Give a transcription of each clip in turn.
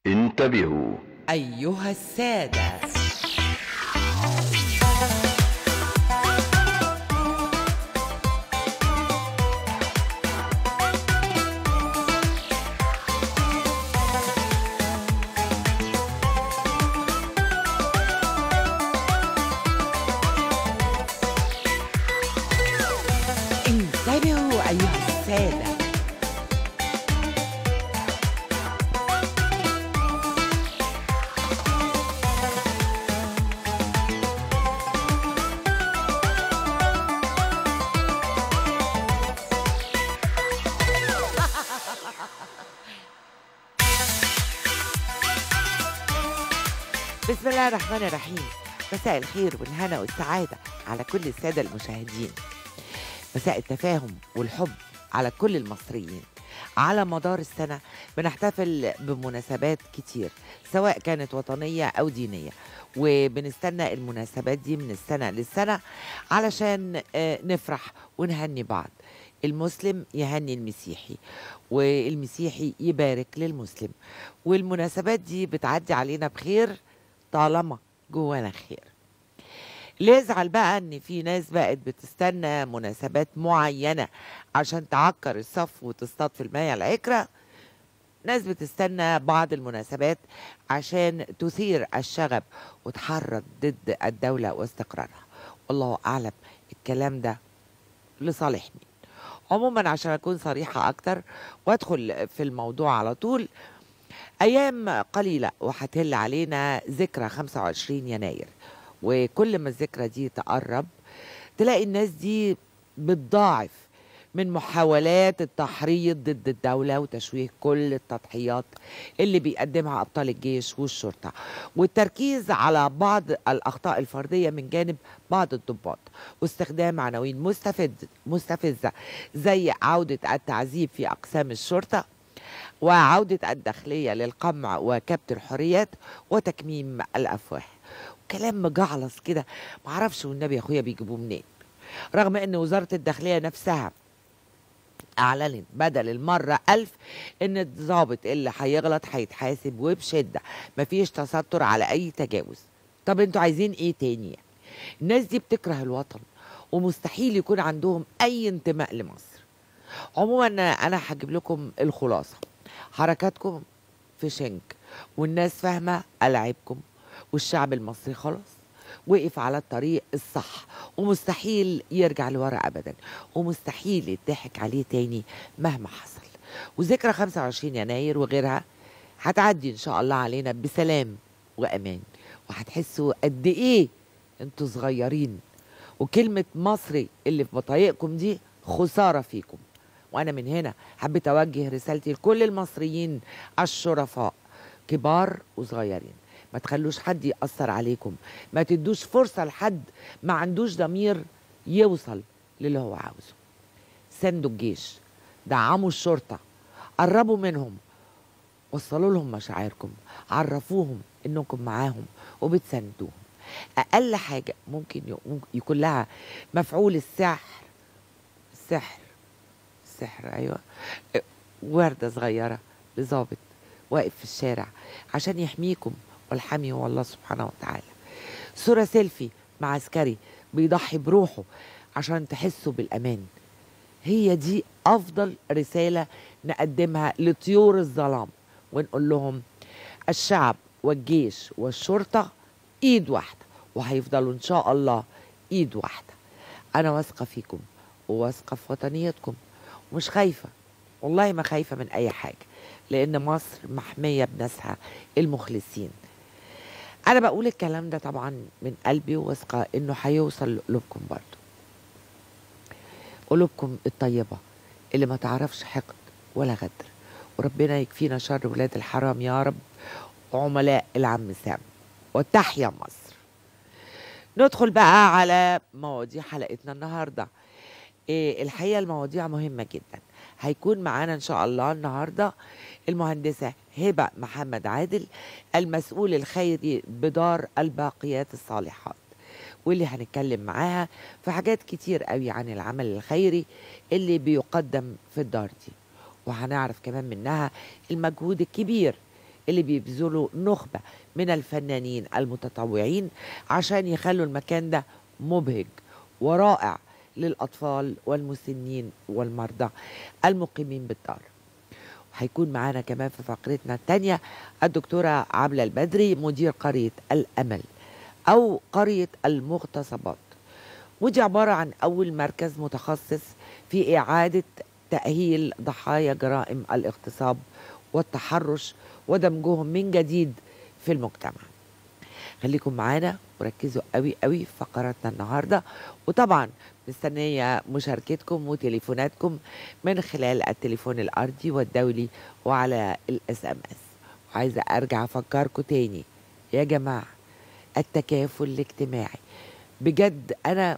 انتبهوا أيها السادة انتبهوا أيها السادة بسم الله الرحمن الرحيم مساء الخير والهنا والسعادة على كل السادة المشاهدين مساء التفاهم والحب على كل المصريين على مدار السنة بنحتفل بمناسبات كتير سواء كانت وطنية أو دينية وبنستنى المناسبات دي من السنة للسنة علشان آه، نفرح ونهني بعض المسلم يهني المسيحي والمسيحي يبارك للمسلم والمناسبات دي بتعدي علينا بخير طالما جوانا خير اللي يزعل بقى ان في ناس بقت بتستنى مناسبات معينة عشان تعكر الصف وتصطاد في المية العكرة ناس بتستنى بعض المناسبات عشان تثير الشغب وتحرض ضد الدولة واستقرارها والله أعلم الكلام ده لصالح مين عموما عشان أكون صريحة أكتر وأدخل في الموضوع على طول أيام قليلة وهتهل علينا ذكرى 25 يناير وكل ما الذكرى دي تقرب تلاقي الناس دي بتضاعف من محاولات التحريض ضد الدولة وتشويه كل التضحيات اللي بيقدمها أبطال الجيش والشرطة والتركيز على بعض الأخطاء الفردية من جانب بعض الضباط واستخدام عناوين مستفز مستفزة زي عودة التعذيب في أقسام الشرطة وعودة الداخلية للقمع وكبت الحريات وتكميم الأفواه كلام مجعلص كده معرفش والنبي يا أخويا بيجيبوه منين رغم أن وزارة الداخلية نفسها أعلنت بدل المرة ألف إن الضابط اللي هيغلط هيتحاسب وبشدة مفيش تستر على أي تجاوز طب انتوا عايزين ايه تاني يعني؟ الناس دي بتكره الوطن ومستحيل يكون عندهم أي انتماء لمصر عموما انا هجيب لكم الخلاصه حركاتكم في شنك والناس فاهمه العابكم والشعب المصري خلاص وقف على الطريق الصح ومستحيل يرجع لورا ابدا ومستحيل يضحك عليه تاني مهما حصل وذكرى 25 يناير وغيرها هتعدي ان شاء الله علينا بسلام وامان وهتحسوا قد ايه انتوا صغيرين وكلمه مصري اللي في بطايقكم دي خساره فيكم وانا من هنا حبيت اوجه رسالتي لكل المصريين الشرفاء كبار وصغيرين ما تخلوش حد يأثر عليكم ما تدوش فرصة لحد ما عندوش ضمير يوصل للي هو عاوزه ساندوا الجيش دعموا الشرطة قربوا منهم وصلوا لهم مشاعركم عرفوهم انكم معاهم وبتساندوهم اقل حاجة ممكن ي- ممكن يكون لها مفعول السحر السحر السحر ايوه ورده صغيره لظابط واقف في الشارع عشان يحميكم والحمي هو الله سبحانه وتعالى صوره سيلفي مع عسكري بيضحي بروحه عشان تحسوا بالامان هي دي افضل رساله نقدمها لطيور الظلام ونقول لهم الشعب والجيش والشرطه ايد واحده وهيفضلوا ان شاء الله ايد واحده انا واثقه فيكم وواثقه في وطنيتكم ومش خايفه والله ما خايفه من اي حاجه لان مصر محميه بناسها المخلصين انا بقول الكلام ده طبعا من قلبي وواثقه انه هيوصل لقلوبكم برضو قلوبكم الطيبه اللي ما تعرفش حقد ولا غدر وربنا يكفينا شر ولاد الحرام يا رب وعملاء العم سام وتحيا مصر ندخل بقى على مواضيع حلقتنا النهارده إيه الحقيقه المواضيع مهمه جدا هيكون معانا ان شاء الله النهارده المهندسه هبه محمد عادل المسؤول الخيري بدار الباقيات الصالحات واللي هنتكلم معاها في حاجات كتير قوي عن العمل الخيري اللي بيقدم في الدار دي وهنعرف كمان منها المجهود الكبير اللي بيبذلوا نخبة من الفنانين المتطوعين عشان يخلوا المكان ده مبهج ورائع للأطفال والمسنين والمرضى المقيمين بالدار هيكون معانا كمان في فقرتنا الثانية الدكتورة عبلة البدري مدير قرية الأمل أو قرية المغتصبات ودي عبارة عن أول مركز متخصص في إعادة تأهيل ضحايا جرائم الاغتصاب والتحرش ودمجهم من جديد في المجتمع خليكم معانا وركزوا قوي قوي في فقراتنا النهارده وطبعا مستنيه مشاركتكم وتليفوناتكم من خلال التليفون الارضي والدولي وعلى الاس ام اس وعايزه ارجع افكركم تاني يا جماعه التكافل الاجتماعي بجد انا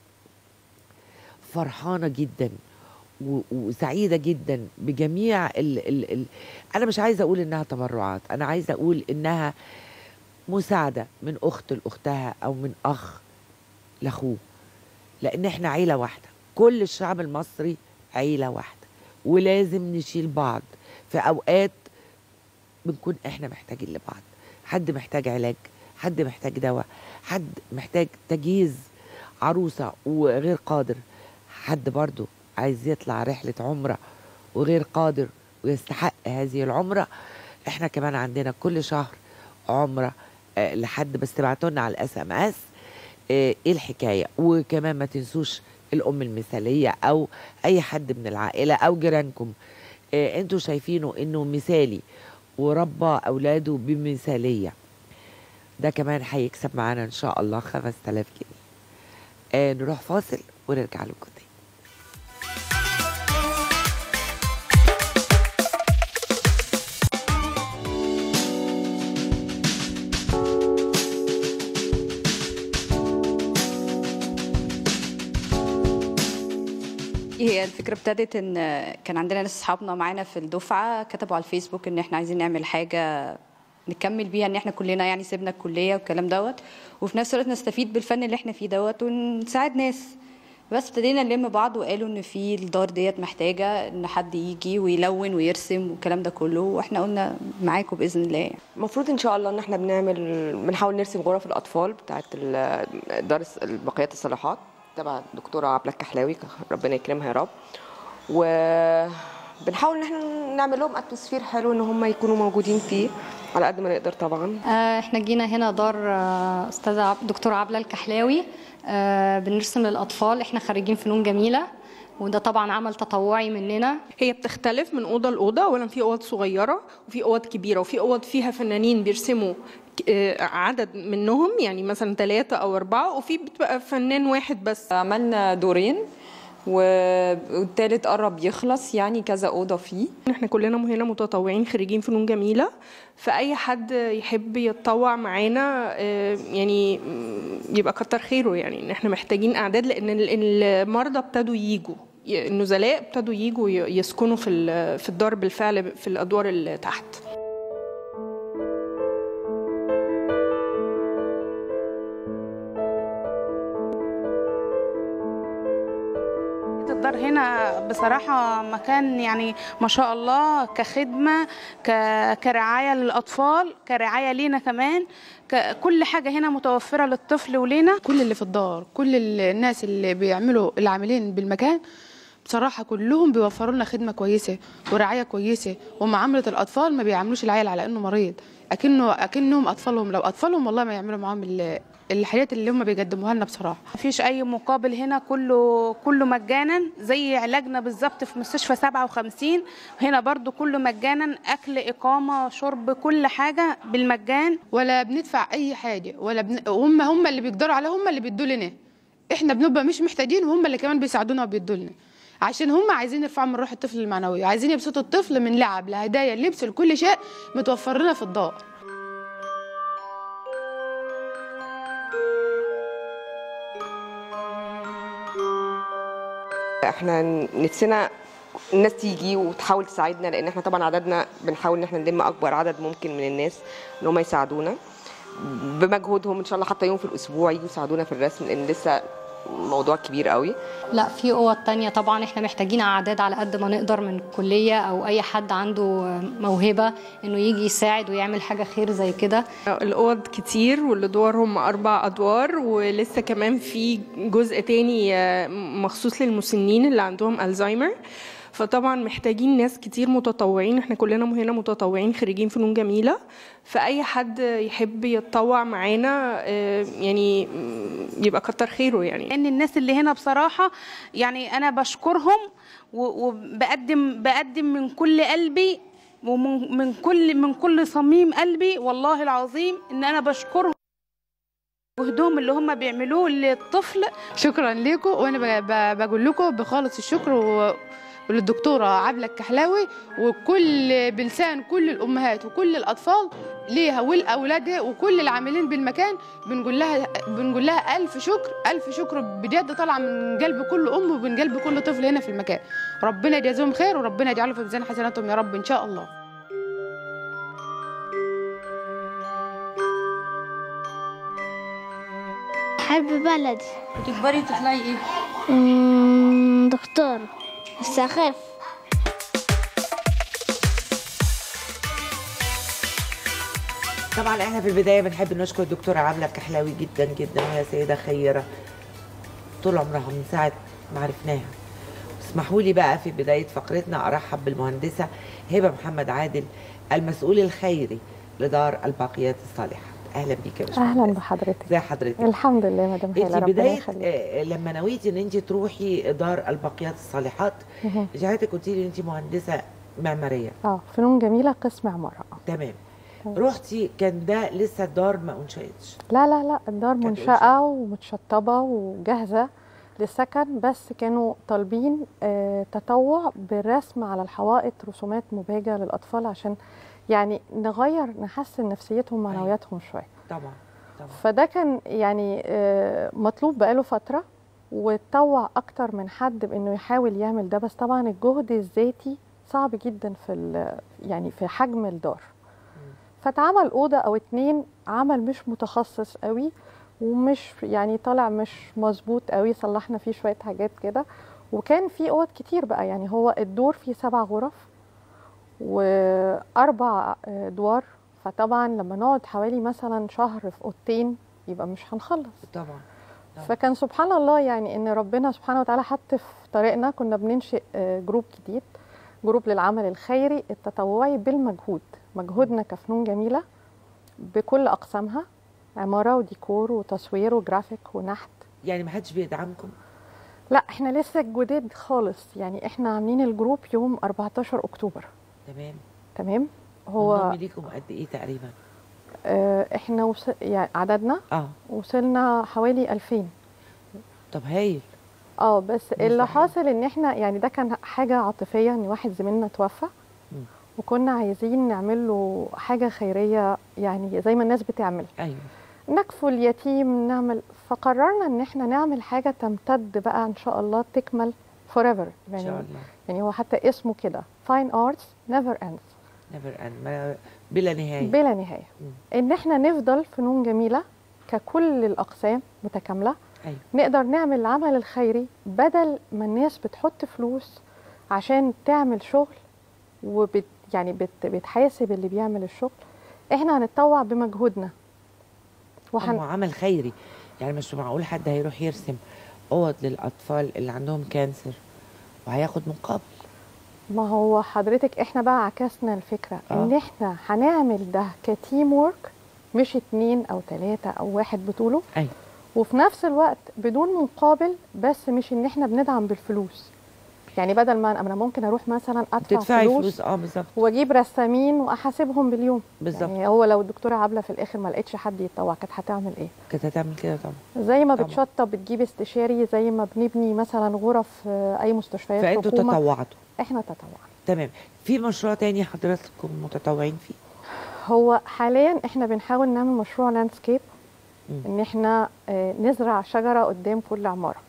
فرحانه جدا و- وسعيده جدا بجميع ال ال ال انا مش عايزه اقول انها تبرعات انا عايزه اقول انها مساعده من اخت لاختها او من اخ لاخوه لان احنا عيله واحده كل الشعب المصري عيله واحده ولازم نشيل بعض في اوقات بنكون احنا محتاجين لبعض حد محتاج علاج حد محتاج دواء حد محتاج تجهيز عروسه وغير قادر حد برضه عايز يطلع رحله عمره وغير قادر ويستحق هذه العمره احنا كمان عندنا كل شهر عمره آه، لحد بس تبعتوا لنا على الاس ام اس ايه الحكايه وكمان ما تنسوش الام المثاليه او اي حد من العائله او جيرانكم إيه انتوا شايفينه انه مثالي وربى اولاده بمثاليه ده كمان هيكسب معانا ان شاء الله 5000 جنيه آه نروح فاصل ونرجع لكم تاني هي الفكرة ابتدت ان كان عندنا ناس اصحابنا معانا في الدفعة كتبوا على الفيسبوك ان احنا عايزين نعمل حاجة نكمل بيها ان احنا كلنا يعني سيبنا الكلية والكلام دوت وفي نفس الوقت نستفيد بالفن اللي احنا فيه دوت ونساعد ناس بس ابتدينا نلم بعض وقالوا ان في الدار ديت محتاجة ان حد يجي ويلون ويرسم والكلام ده كله واحنا قلنا معاكم باذن الله يعني. المفروض ان شاء الله ان احنا بنعمل بنحاول نرسم غرف الاطفال بتاعت ال- دار الس- بقيات الصلاحات تبع الدكتوره عبله الكحلاوي ربنا يكرمها يا رب وبنحاول ان احنا نعمل لهم اتموسفير حلو ان هم يكونوا موجودين فيه على قد ما نقدر طبعا آه، احنا جينا هنا دار آه، استاذه عب- دكتوره عبله الكحلاوي آه، بنرسم للاطفال احنا خريجين فنون جميله وده طبعا عمل تطوعي مننا هي بتختلف من اوضه لاوضه اولا في اوض صغيره وفي اوض كبيره وفي اوض فيها فنانين بيرسموا ك- آه، عدد منهم يعني مثلا ثلاثة أو أربعة وفي بتبقى فنان واحد بس عملنا دورين و- والتالت قرب يخلص يعني كذا أوضة فيه احنا كلنا هنا متطوعين خريجين فنون جميلة فأي حد يحب يتطوع معانا آه، يعني م، يبقى كتر خيره يعني ان احنا محتاجين أعداد لأن ال- المرضى ابتدوا يجوا ي- النزلاء ابتدوا يجوا ي- يسكنوا في ال- في الدار بالفعل في الأدوار اللي تحت الدار هنا بصراحة مكان يعني ما شاء الله كخدمة ك- كرعاية للأطفال كرعاية لينا كمان ك- كل حاجة هنا متوفرة للطفل ولينا كل اللي في الدار كل ال- الناس اللي بيعملوا العاملين بالمكان بصراحة كلهم بيوفروا لنا خدمة كويسة ورعاية كويسة ومعاملة الأطفال ما بيعاملوش العيل على إنه مريض أكنه أكنهم أطفالهم لو أطفالهم والله ما يعملوا معاهم ال- الحاجات اللي هم بيقدموها لنا بصراحة مفيش أي مقابل هنا كله كله مجانا زي علاجنا بالظبط في مستشفى 57 هنا برضو كله مجانا أكل إقامة شرب كل حاجة بالمجان ولا بندفع أي حاجة ولا بن... هم هم اللي بيقدروا عليها هم اللي بيدوا لنا إحنا بنبقى مش محتاجين وهم اللي كمان بيساعدونا وبيدوا لنا عشان هم عايزين يرفعوا من روح الطفل المعنوية عايزين يبسطوا الطفل من لعب لهدايا لبس لكل شيء متوفر لنا في الدار احنا نفسنا الناس تيجي وتحاول تساعدنا لان احنا طبعا عددنا بنحاول ان احنا نلم اكبر عدد ممكن من الناس ان هم يساعدونا بمجهودهم ان شاء الله حتى يوم في الاسبوع يجوا يساعدونا في الرسم لان لسه موضوع كبير قوي لا في اوض تانية طبعا احنا محتاجين اعداد على قد ما نقدر من الكليه او اي حد عنده موهبه انه يجي يساعد ويعمل حاجه خير زي كده الأوض كتير والأدوار هم أربع أدوار ولسه كمان في جزء تاني آه، مخصوص للمسنين اللي عندهم ألزهايمر فطبعا محتاجين ناس كتير متطوعين احنا كلنا هنا متطوعين خريجين فنون جميلة فأي حد يحب يتطوع معانا آه، يعني م، يبقى كتر خيره يعني لان الناس اللي هنا بصراحه يعني انا بشكرهم و- وبقدم بقدم من كل قلبي ومن من كل من كل صميم قلبي والله العظيم ان انا بشكرهم وهدوم اللي هم بيعملوه للطفل شكرا لكم وانا ب- ب- بقول لكم بخالص الشكر و... وللدكتوره عبله الكحلاوي وكل بلسان كل الامهات وكل الاطفال ليها ولاولادها وكل العاملين بالمكان بنقول لها بنقول لها الف شكر الف شكر بجد طالعه من قلب كل ام ومن قلب كل طفل هنا في المكان ربنا يجازيهم خير وربنا يجعله في ميزان حسناتهم يا رب ان شاء الله بحب بلدي وتكبري تطلعي ايه مم، دكتور بس أخاف طبعا احنا في البدايه بنحب نشكر الدكتوره عبله الكحلاوي جدا جدا وهي سيده خيره طول عمرها من ساعه ما عرفناها اسمحوا لي بقى في بدايه فقرتنا ارحب بالمهندسه هبه محمد عادل المسؤول الخيري لدار الباقيات الصالحات اهلا بيك يا باشمهندسة. اهلا بحضرتك ازي حضرتك الحمد لله مدام هاله انت ربنا بدايه يخليك آه، لما نويتي ان انت تروحي دار الباقيات الصالحات مهم. جعلتك قلتي لي انت مهندسه معماريه اه فنون جميله قسم عماره آه. تمام تمام. رحتي كان ده لسه الدار ما انشئتش لا لا لا الدار كانت منشأة ومتشطبة وجاهزة للسكن بس كانوا طالبين آه تطوع بالرسم على الحوائط رسومات مبهجة للأطفال عشان يعني نغير نحسن نفسيتهم ومعنوياتهم شوية طبعا طبعا فده كان يعني آه، مطلوب بقاله فترة واتطوع أكتر من حد بإنه يحاول يعمل ده بس طبعا الجهد الذاتي صعب جدا في ال- يعني في حجم الدار فاتعمل أوضة أو اتنين عمل مش متخصص قوي ومش يعني طالع مش مظبوط قوي صلحنا فيه شوية حاجات كده وكان في أوض كتير بقى يعني هو الدور فيه سبع غرف وأربع آه، أدوار فطبعا لما نقعد حوالي مثلا شهر في أوضتين يبقى مش هنخلص طبعا طبعا. فكان سبحان الله يعني ان ربنا سبحانه وتعالى حط في طريقنا كنا بننشئ آه، جروب جديد جروب للعمل الخيري التطوعي بالمجهود مجهودنا كفنون جميله بكل اقسامها عماره وديكور وتصوير وجرافيك ونحت يعني ما حدش بيدعمكم لا احنا لسه جداد خالص يعني احنا عاملين الجروب يوم 14 اكتوبر تمام تمام هو هو ليكم قد ايه تقريبا آه احنا وص... يعني عددنا اه وصلنا حوالي 2000 طب هايل اه بس اللي مستحيل. حاصل ان احنا يعني ده كان حاجه عاطفيه ان واحد زميلنا توفى مم. وكنا عايزين نعمل له حاجه خيريه يعني زي ما الناس بتعمل ايوه نكفل يتيم نعمل فقررنا ان احنا نعمل حاجه تمتد بقى ان شاء الله تكمل forever ان يعني شاء الله يعني هو حتى اسمه كده fine arts never ends نيفر اند بلا نهايه بلا نهايه مم. ان احنا نفضل فنون جميله ككل الاقسام متكامله ايوه نقدر نعمل العمل الخيري بدل ما الناس بتحط فلوس عشان تعمل شغل وبت يعني بت بتحاسب اللي بيعمل الشغل احنا هنتطوع بمجهودنا وحن... وهن عمل خيري يعني مش معقول حد هيروح يرسم اوض للاطفال اللي عندهم كانسر وهياخد مقابل ما هو حضرتك احنا بقى عكسنا الفكره آه. ان احنا هنعمل ده كتيم وورك مش اتنين او تلاته او واحد بطوله ايوه وفي نفس الوقت بدون مقابل بس مش ان احنا بندعم بالفلوس يعني بدل ما انا ممكن اروح مثلا ادفع تدفعي فلوس, فلوس اه بالظبط واجيب رسامين واحاسبهم باليوم بالظبط. يعني هو لو الدكتوره عبله في الاخر ما لقيتش حد يتطوع كانت هتعمل ايه كانت هتعمل كده طبعا زي ما طبعا. بتشطب بتجيب استشاري زي ما بنبني مثلا غرف في اي مستشفيات فانتوا حكومه تطوعتوا احنا تطوعنا تمام في مشروع تاني حضراتكم متطوعين فيه هو حاليا احنا بنحاول نعمل مشروع لاندسكيب مم. ان احنا آه، نزرع شجره قدام كل عماره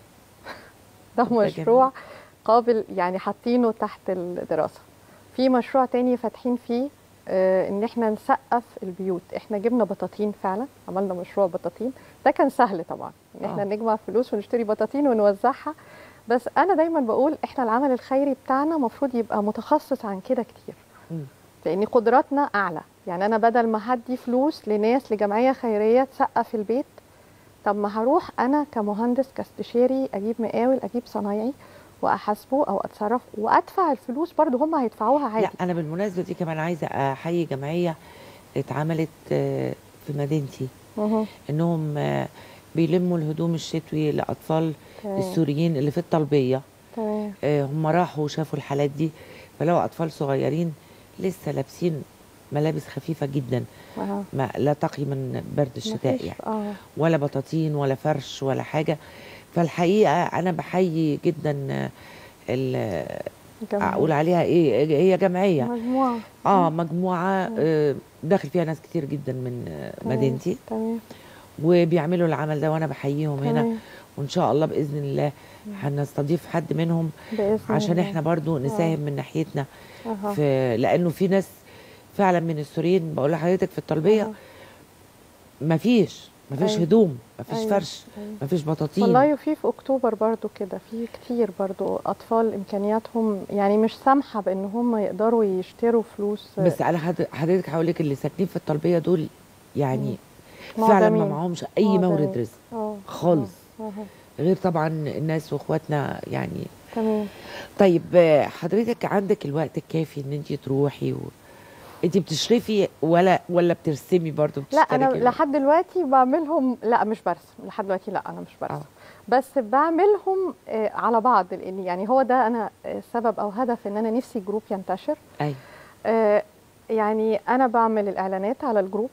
ده ده مشروع جميل. قابل يعني حاطينه تحت الدراسه في مشروع تاني فاتحين فيه آه، ان احنا نسقف البيوت احنا جبنا بطاطين فعلا عملنا مشروع بطاطين ده كان سهل طبعا ان احنا آه. نجمع فلوس ونشتري بطاطين ونوزعها بس انا دايما بقول احنا العمل الخيري بتاعنا المفروض يبقى متخصص عن كده كتير مم. لان قدراتنا اعلى يعني انا بدل ما هدي فلوس لناس لجمعيه خيريه تسقف البيت طب ما هروح انا كمهندس كاستشاري اجيب مقاول اجيب صنايعي واحاسبه او اتصرف وادفع الفلوس برضو هم هيدفعوها عادي لا انا بالمناسبه دي كمان عايزه احيي جمعيه اتعملت آه، في مدينتي مهم. انهم آه، بيلموا الهدوم الشتوي لاطفال تمام. السوريين اللي في الطلبيه تمام آه، هم راحوا وشافوا الحالات دي فلقوا اطفال صغيرين لسه لابسين ملابس خفيفه جدا أها. ما لا تقي من برد الشتاء مفيش- يعني اه ولا بطاطين ولا فرش ولا حاجه فالحقيقه انا بحيي جدا آه، ال- جميل. اقول عليها ايه هي جمعيه مجموعه اه مجموعه آه، داخل فيها ناس كتير جدا من آه، تمام. مدينتي تمام وبيعملوا العمل ده وانا بحييهم هنا تمام. وان شاء الله باذن الله هنستضيف حد منهم باذن عشان الله. احنا برضو نساهم من ناحيتنا أها. في لانه في ناس فعلا من السوريين بقول لحضرتك في الطلبيه أها. مفيش مفيش أيوة. هدوم مفيش أيوة. فرش أيوة. مفيش بطاطين والله وفي في اكتوبر برضو كده في كتير برضو اطفال امكانياتهم يعني مش سامحه بان هم يقدروا يشتروا فلوس بس انا حد- حضرتك هقول لك اللي ساكنين في الطلبيه دول يعني فعلا ما معدمين. معهمش اي معدمين. مورد رزق آه، خالص آه، آه. غير طبعا الناس واخواتنا يعني تمام طيب آه، حضرتك عندك الوقت الكافي ان انت تروحي و... انت بتشرفي ولا ولا بترسمي برضو لا انا بتشتركي؟ لحد دلوقتي بعملهم لا مش برسم لحد دلوقتي لا انا مش برسم آه. بس بعملهم آه، على بعض لان يعني هو ده انا آه، سبب او هدف ان انا نفسي جروب ينتشر ايوه آه، يعني انا بعمل الاعلانات على الجروب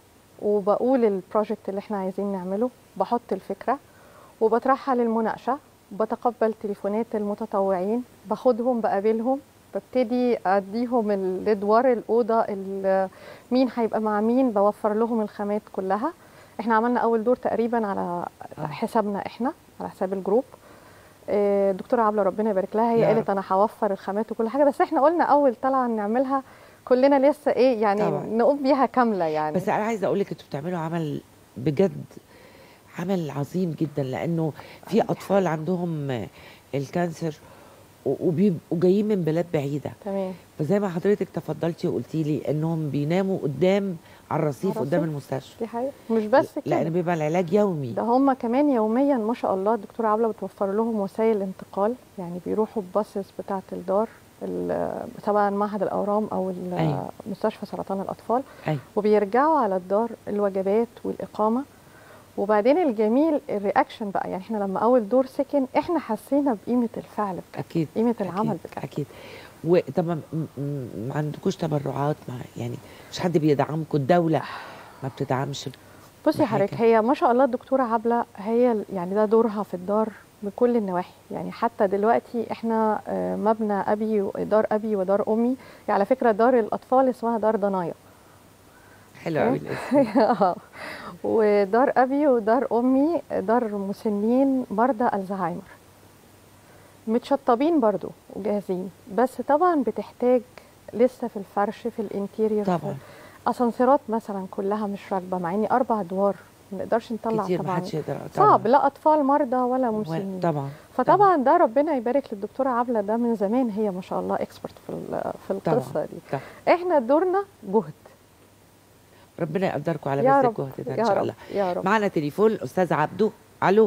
وبقول البروجكت اللي احنا عايزين نعمله بحط الفكره وبطرحها للمناقشه بتقبل تليفونات المتطوعين باخدهم بقابلهم ببتدي اديهم الادوار الاوضه ال- مين هيبقى مع مين بوفر لهم الخامات كلها احنا عملنا اول دور تقريبا على حسابنا احنا على حساب الجروب آه، الدكتوره عبله ربنا يبارك لها هي يا قالت رب. انا هوفر الخامات وكل حاجه بس احنا قلنا اول طلعه نعملها كلنا لسه ايه يعني طبعاً. نقوم بيها كامله يعني بس انا عايزه اقول لك انتوا بتعملوا عمل بجد عمل عظيم جدا لانه في اطفال عندهم آه، الكانسر و- وبيبقوا جايين من بلاد بعيده تمام فزي ما حضرتك تفضلتي وقلتي لي انهم بيناموا قدام على الرصيف على قدام الرصيف. المستشفى دي حقيقه مش بس كده لان بيبقى العلاج يومي ده هم كمان يوميا ما شاء الله الدكتوره عبله بتوفر لهم وسائل انتقال يعني بيروحوا بباصص بتاعه الدار ال- سواء معهد الاورام او ال- أيوة. مستشفى سرطان الاطفال أيوة. وبيرجعوا على الدار الوجبات والاقامه وبعدين الجميل الرياكشن بقى يعني احنا لما اول دور سكن احنا حسينا بقيمه الفعل بتاعه اكيد قيمه العمل أكيد بتاعه اكيد وطب ما م- م- ما عندكوش تبرعات مع يعني مش حد بيدعمكم الدوله ما بتدعمش بصي بحاجة. حضرتك هي ما شاء الله الدكتوره عبله هي ال- يعني ده دورها في الدار بكل النواحي يعني حتى دلوقتي احنا آه، مبنى ابي و- دار ابي ودار امي يعني على فكره دار الاطفال اسمها دار ضنايا حلو قوي الاسم آه. ودار ابي ودار امي دار مسنين مرضى الزهايمر متشطبين برضو وجاهزين بس طبعا بتحتاج لسه في الفرش في الانتيريور طبعا اسانسيرات مثلا كلها مش راكبه مع اني اربع ادوار ما نقدرش نطلع كتير ما طبعا حدش يقدر صعب لا اطفال مرضى ولا و- مسنين طبعا فطبعا ده ربنا يبارك للدكتوره عبله ده من زمان هي ما شاء الله اكسبرت في ال- في طبعا القصه دي طبعا. احنا دورنا جهد ربنا يقدركم على يا بذل رب الجهد ده ان يا شاء رب الله يا رب معنا تليفون الاستاذ عبده الو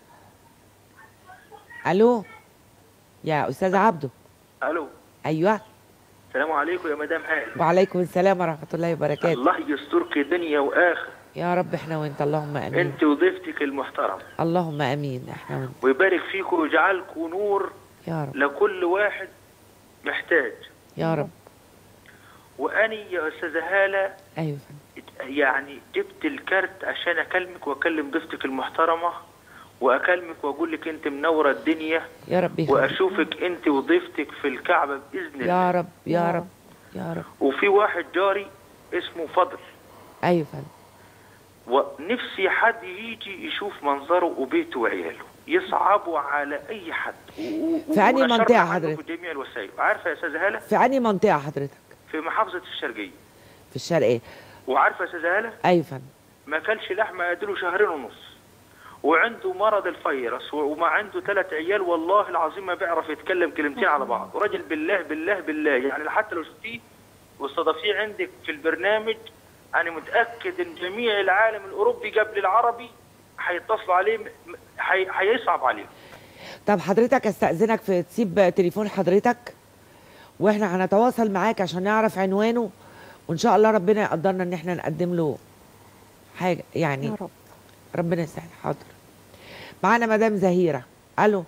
الو يا استاذ عبده الو ايوه السلام عليكم يا مدام هاني وعليكم السلام ورحمه الله وبركاته الله يسترك دنيا واخر يا رب احنا وانت اللهم امين انت وضيفتك المحترم اللهم امين احنا وانت ويبارك فيكم ويجعلكم نور يا رب لكل واحد محتاج يا رب واني يا استاذه هاله ايوه يعني جبت الكارت عشان اكلمك واكلم ضيفتك المحترمه واكلمك واقول لك انت منوره الدنيا يا رب يخليك. واشوفك انت وضيفتك في الكعبه باذن الله يا رب يا رب يا رب وفي واحد جاري اسمه فضل ايوه فندم ونفسي حد يجي يشوف منظره وبيته وعياله يصعبوا على اي حد و- و- في أنهي ونشرنا منطقة عنه حضرتك؟ في جميع الوسائل عارفه يا استاذه هاله في انهي منطقه حضرتك في محافظه الشرقيه في الشرقيه وعارفه يا استاذه هاله ايوه فندم ما اكلش لحمه اديله شهرين ونص وعنده مرض الفيروس وما عنده ثلاث عيال والله العظيم ما بيعرف يتكلم كلمتين على بعض وراجل بالله بالله بالله يعني حتى لو شفتيه واستضافيه عندك في البرنامج انا متاكد ان جميع العالم الاوروبي قبل العربي هيتصلوا عليه م- هي- هيصعب عليه طب حضرتك استاذنك في تسيب تليفون حضرتك واحنا هنتواصل معاك عشان نعرف عنوانه وان شاء الله ربنا يقدرنا ان احنا نقدم له حاجه يعني يا رب ربنا يسهل حاضر معانا مدام زهيره الو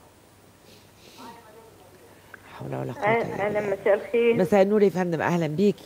لا حول ولا قوه الا بالله اهلا مساء الخير مساء النور يا فندم اهلا بيكي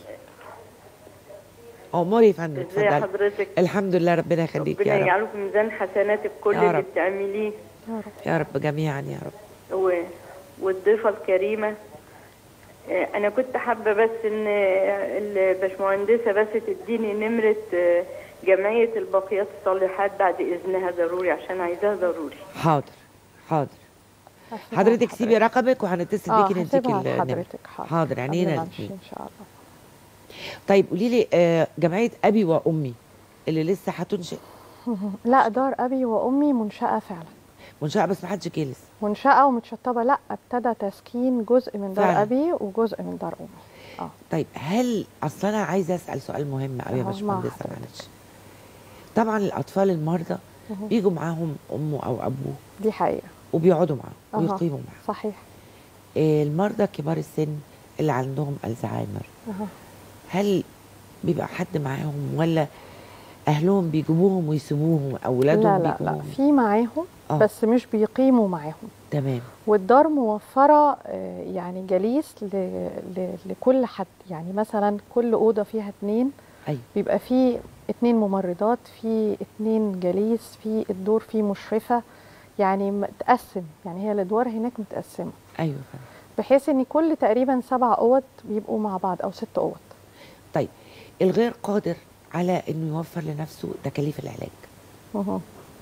اموري يا فندم ازي اتفضلي حضرتك الحمد لله ربنا يخليك ربنا يا رب يجعله في ميزان حسناتك كل يا اللي رب. بتعمليه يا رب جميعا يا رب و... والضيفه الكريمه آه، انا كنت حابه بس ان آه، الباشمهندسه بس تديني نمره آه، جمعيه الباقيات الصالحات بعد اذنها ضروري عشان عايزاها ضروري حاضر حاضر حضرتك سيبي رقمك وهنتصل اه بيكي نديك هسيبها النمرة. لحضرتك حاضر حاضر قبل عينينا ما امشي الاثنين ان شاء الله طيب قولي لي آه جمعيه ابي وامي اللي لسه هتنشئ لا دار ابي وامي منشاه فعلا منشاه بس ما حدش جه لسه منشاه ومتشطبه لا ابتدى تسكين جزء من دار فعلا. ابي وجزء من دار امي اه طيب هل اصل انا عايزه اسال سؤال مهم قوي يا أهو مع باشمهندسه حضرتك. معلش طبعا الاطفال المرضى مهم. بيجوا معاهم امه او ابوه دي حقيقه وبيقعدوا معاهم أها. ويقيموا معاهم صحيح آه، المرضى كبار السن اللي عندهم الزهايمر أها. هل بيبقى حد معاهم ولا اهلهم بيجيبوهم ويسيبوهم اولادهم لا لا لا بيجيبوهم في معاهم آه. بس مش بيقيموا معاهم تمام والدار موفرة آه، يعني جليس ل- ل- لكل حد يعني مثلا كل أوضة فيها اتنين أيوة. بيبقى فيه اتنين ممرضات في اتنين جليس في الدور فيه مشرفة يعني متقسم يعني هي الأدوار هناك متقسمة ايوه فاهم بحيث ان كل تقريبا سبع أوض بيبقوا مع بعض أو ست أوض طيب الغير قادر على انه يوفر لنفسه تكاليف العلاج مهم.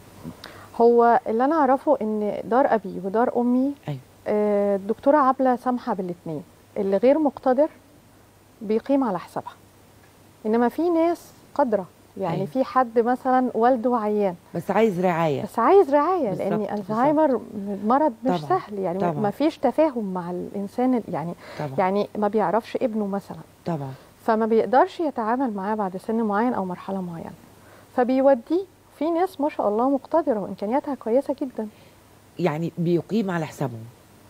هو اللي أنا أعرفه إن دار أبي ودار أمي أيوة. آه، الدكتورة عبلة سامحة بالاتنين اللي غير مقتدر بيقيم على حسابها انما في ناس قادره يعني أيوة. في حد مثلا والده عيان بس عايز رعايه بس عايز رعايه لان بالظبط، الزهايمر مرض مش طبعاً، سهل يعني طبعاً. ما فيش تفاهم مع الانسان ال- يعني طبعا يعني ما بيعرفش ابنه مثلا طبعا فما بيقدرش يتعامل معاه بعد سن معين او مرحله معينه فبيوديه في ناس ما شاء الله مقتدره وامكانياتها كويسه جدا يعني بيقيم على حسابهم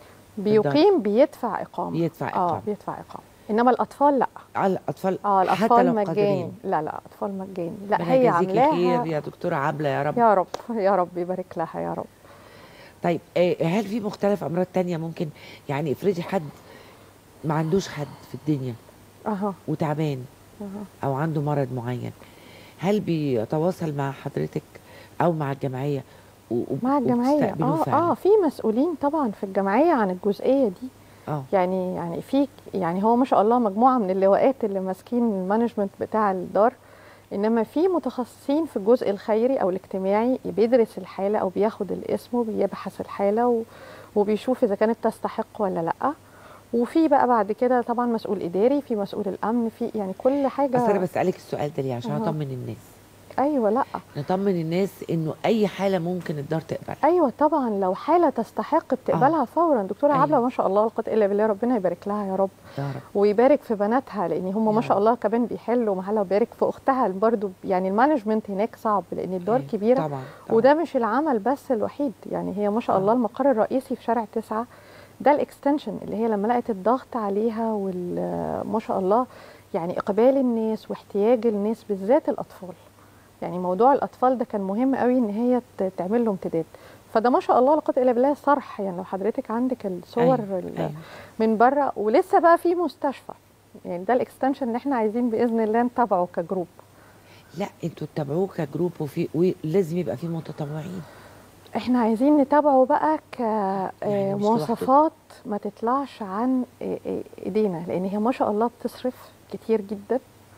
بيقيم بيدفع اقامه بيدفع اه إقامة. بيدفع اقامه انما الاطفال لا على الاطفال اه حتى الاطفال لو مجاني قادرين لا لا اطفال مجاني لا ربنا هي يجازيكي عاملاها خير يا دكتوره عبله يا رب يا رب يا رب يبارك لها يا رب طيب آه، هل في مختلف امراض تانية ممكن يعني افرضي حد ما عندوش حد في الدنيا اها وتعبان اها او عنده مرض معين هل بيتواصل مع حضرتك او مع الجمعيه و- و- مع الجمعيه وبتستقبلوه اه فعلا؟ اه في مسؤولين طبعا في الجمعيه عن الجزئيه دي اه يعني يعني في يعني هو ما شاء الله مجموعه من اللواءات اللي ماسكين المانجمنت بتاع الدار انما في متخصصين في الجزء الخيري او الاجتماعي بيدرس الحاله او بياخد الاسم وبيبحث الحاله و- وبيشوف اذا كانت تستحق ولا لا وفي بقى بعد كده طبعا مسؤول اداري في مسؤول الامن في يعني كل حاجه بس انا بسالك السؤال ده ليه عشان أها. اطمن الناس ايوه لا نطمن الناس انه اي حاله ممكن الدار تقبل ايوه طبعا لو حاله تستحق بتقبلها فورا دكتوره أيوة. عبله ما شاء الله لا قوه الا بالله ربنا يبارك لها يا رب يا رب ويبارك في بناتها لان هم يا ما شاء رب. الله كمان بيحلوا محلها ويبارك في اختها برضو يعني المانجمنت هناك صعب لان الدار أيوة. كبيره طبعا طبعا وده مش العمل بس الوحيد يعني هي ما شاء الله المقر الرئيسي في شارع تسعة ده الاكستنشن اللي هي لما لقت الضغط عليها وما شاء الله يعني اقبال الناس واحتياج الناس بالذات الاطفال يعني موضوع الاطفال ده كان مهم قوي ان هي ت- تعمل له امتداد فده ما شاء الله لا قوه الا بالله صرح يعني لو حضرتك عندك الصور أيوة. ال- أيوة. من بره ولسه بقى في مستشفى يعني ده الاكستنشن اللي احنا عايزين باذن الله نتابعه كجروب لا انتوا تتابعوه كجروب وفي ولازم يبقى في متطوعين احنا عايزين نتابعه بقى يعني مش لوحده. كمواصفات ما تطلعش عن إيه إيه ايدينا لان هي ما شاء الله بتصرف كتير جدا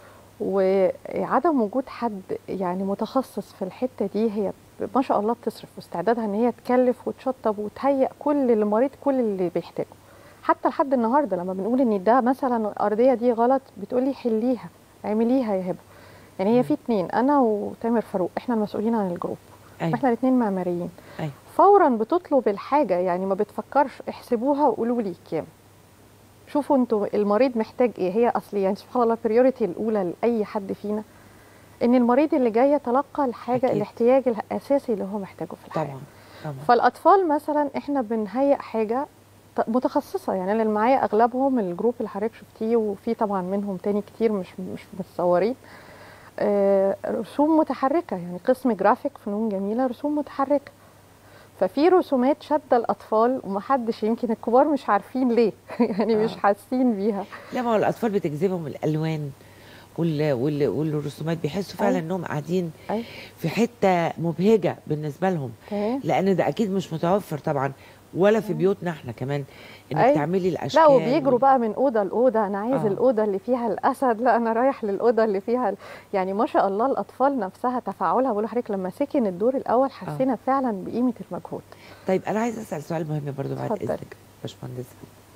وعدم وجود حد يعني متخصص في الحته دي هي ما شاء الله بتصرف واستعدادها ان هي تكلف وتشطب وتهيئ كل المريض كل اللي بيحتاجه حتى لحد النهارده لما بنقول ان ده مثلا الارضيه دي غلط بتقولي حليها اعمليها يا هبه يعني هي في اتنين انا وتامر فاروق احنا المسؤولين عن الجروب أيوة. احنا الاتنين معماريين أيوة. فورا بتطلب الحاجه يعني ما بتفكرش احسبوها وقولوا لي كام شوفوا انتوا المريض محتاج ايه هي اصل يعني سبحان الله البريوريتي الاولى لاي حد فينا ان المريض اللي جاي يتلقى الحاجه أكيد. الاحتياج الاساسي اللي هو محتاجه في الحياه طبعا طبعا فالاطفال مثلا احنا بنهيئ حاجه ت- متخصصه يعني أنا اللي معايا اغلبهم الجروب اللي حضرتك شفتيه وفي طبعا منهم تاني كتير مش مش متصورين آه، رسوم متحركه يعني قسم جرافيك فنون جميله رسوم متحركه ففي رسومات شاده الاطفال ومحدش يمكن الكبار مش عارفين ليه يعني مش آه. حاسين بيها لا ما هو الاطفال بتجذبهم الالوان وال... وال... والرسومات بيحسوا فعلا أيوة. انهم قاعدين أيوة. في حته مبهجه بالنسبه لهم تمام لان ده اكيد مش متوفر طبعا ولا في بيوتنا احنا كمان انك أيوة. تعملي الاشكال لا وبيجروا بقى من اوضه لاوضه انا عايز آه. الاوضه اللي فيها الاسد لا انا رايح للاوضه اللي فيها ال- يعني ما شاء الله الاطفال نفسها تفاعلها بقول لحضرتك لما سكن الدور الاول حسينا فعلا بقيمه المجهود طيب انا عايزه اسال سؤال مهم برضو بعد اتفضل. اذنك باشمهندس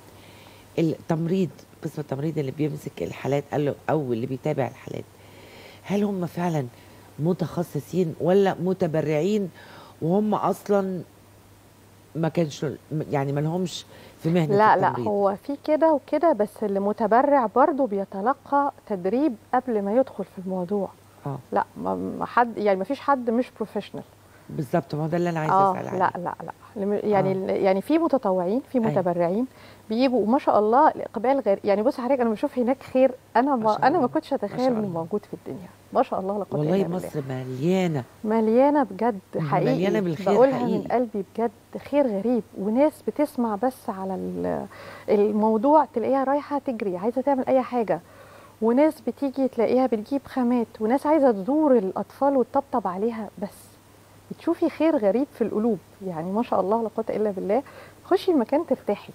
التمريض قسم التمريض اللي بيمسك الحالات قال له او اللي بيتابع الحالات هل هم فعلا متخصصين ولا متبرعين وهم اصلا ما كانش يعني ما لهمش في مهنه لا لا التمريض هو في كده وكده بس اللي متبرع برضه بيتلقى تدريب قبل ما يدخل في الموضوع اه لا ما ما حد يعني ما فيش حد مش بروفيشنال بالظبط ما هو ده اللي انا عايزه اه اسال عليه لا لا لا لم- يعني آه. آه. يعني في متطوعين في أيوة. متبرعين بيجوا وما شاء الله الاقبال غير يعني بص حضرتك انا بشوف هناك خير انا ما شاء ما انا الله. ما كنتش ما اتخيل شاء انه الله. موجود في الدنيا ما شاء الله لا قوه والله إلا بالله. مصر مليانه مليانه بجد حقيقي مليانة بالخير بقولها حقيقي. من قلبي بجد خير غريب وناس بتسمع بس على ال- الموضوع تلاقيها رايحه تجري عايزه تعمل اي حاجه وناس بتيجي تلاقيها بتجيب خامات وناس عايزه تزور الاطفال وتطبطب عليها بس بتشوفي خير غريب في القلوب يعني ما شاء الله لا قوه الا بالله خشي المكان ترتاحي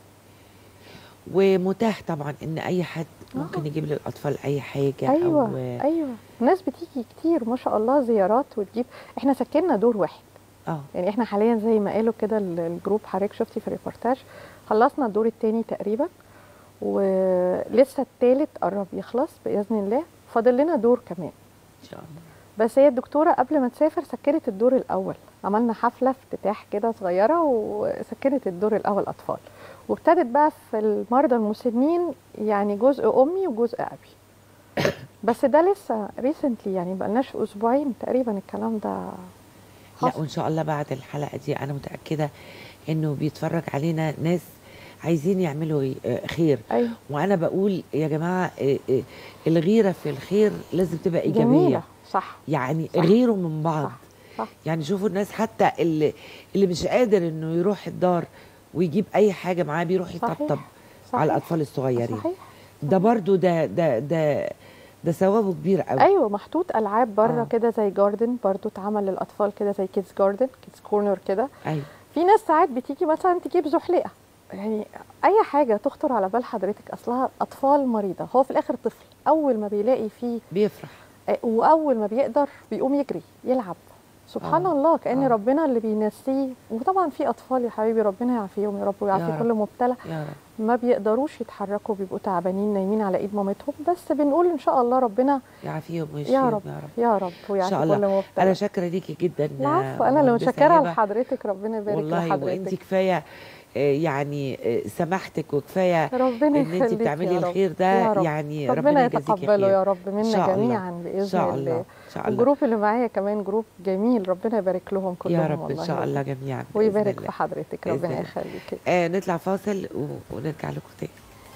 ومتاح طبعا ان اي حد ممكن يجيب للاطفال اي حاجه ايوه او ايوه ناس بتيجي كتير ما شاء الله زيارات وتجيب احنا سكننا دور واحد اه يعني احنا حاليا زي ما قالوا كده ال- الجروب حضرتك شفتي في الريبورتاج خلصنا الدور الثاني تقريبا ولسه الثالث قرب يخلص باذن الله فاضل لنا دور كمان ان شاء الله بس هي الدكتوره قبل ما تسافر سكنت الدور الاول عملنا حفله افتتاح كده صغيره وسكنت الدور الاول اطفال وابتدت بقى في المرضى المسنين يعني جزء امي وجزء ابي بس ده لسه ريسنتلي يعني بقالناش اسبوعين تقريبا الكلام ده لا وان شاء الله بعد الحلقه دي انا متاكده انه بيتفرج علينا ناس عايزين يعملوا آه، خير أيوة. وانا بقول يا جماعه آه، آه، الغيره في الخير لازم تبقى ايجابيه جميله صح يعني صح. غيروا من بعض صح. يعني شوفوا الناس حتى اللي اللي مش قادر انه يروح الدار ويجيب اي حاجه معاه بيروح صحيح. يطبطب صحيح. على الاطفال الصغيرين صحيح ده برضو ده ده ده ده ثوابه كبير قوي ايوه محطوط العاب بره آه. آه. كده زي جاردن برضو اتعمل للاطفال كده زي كيدز جاردن كيدز كورنر كده ايوه في ناس ساعات بتيجي مثلا تجيب زحلقه يعني اي حاجه تخطر على بال حضرتك اصلها اطفال مريضه هو في الاخر طفل اول ما بيلاقي فيه بيفرح آه، واول ما بيقدر بيقوم يجري يلعب سبحان آه. آه. الله كان آه. آه. ربنا اللي بينسيه وطبعا في اطفال يا حبيبي ربنا يعافيهم يا رب ويعافي رب. كل مبتلى يا رب ما بيقدروش يتحركوا بيبقوا تعبانين نايمين على ايد مامتهم بس بنقول ان شاء الله ربنا يعافيهم ويشفيهم يا رب يا رب يا رب ان ويعافي شاء كل الله مبتلى انا شاكره ليكي جدا العفو انا اللي مهندسة متشكره هبة. لحضرتك ربنا يبارك والله لحضرتك وانت كفايه آه، يعني آه، سماحتك وكفايه ربنا ان انت يخليك بتعملي يا رب. الخير ده يا رب. يعني ربنا, ربنا يجازيكي يتقبله خير يا رب إن منا شاء الله. جميعا باذن ان شاء الله الله ان شاء الله الجروب اللي معايا كمان جروب جميل ربنا يبارك لهم كلهم يا رب والله ان شاء الله جميعا بإذن ويبارك الله. في حضرتك بإذن ربنا الله. يخليك آه نطلع فاصل و- ونرجع لكم تاني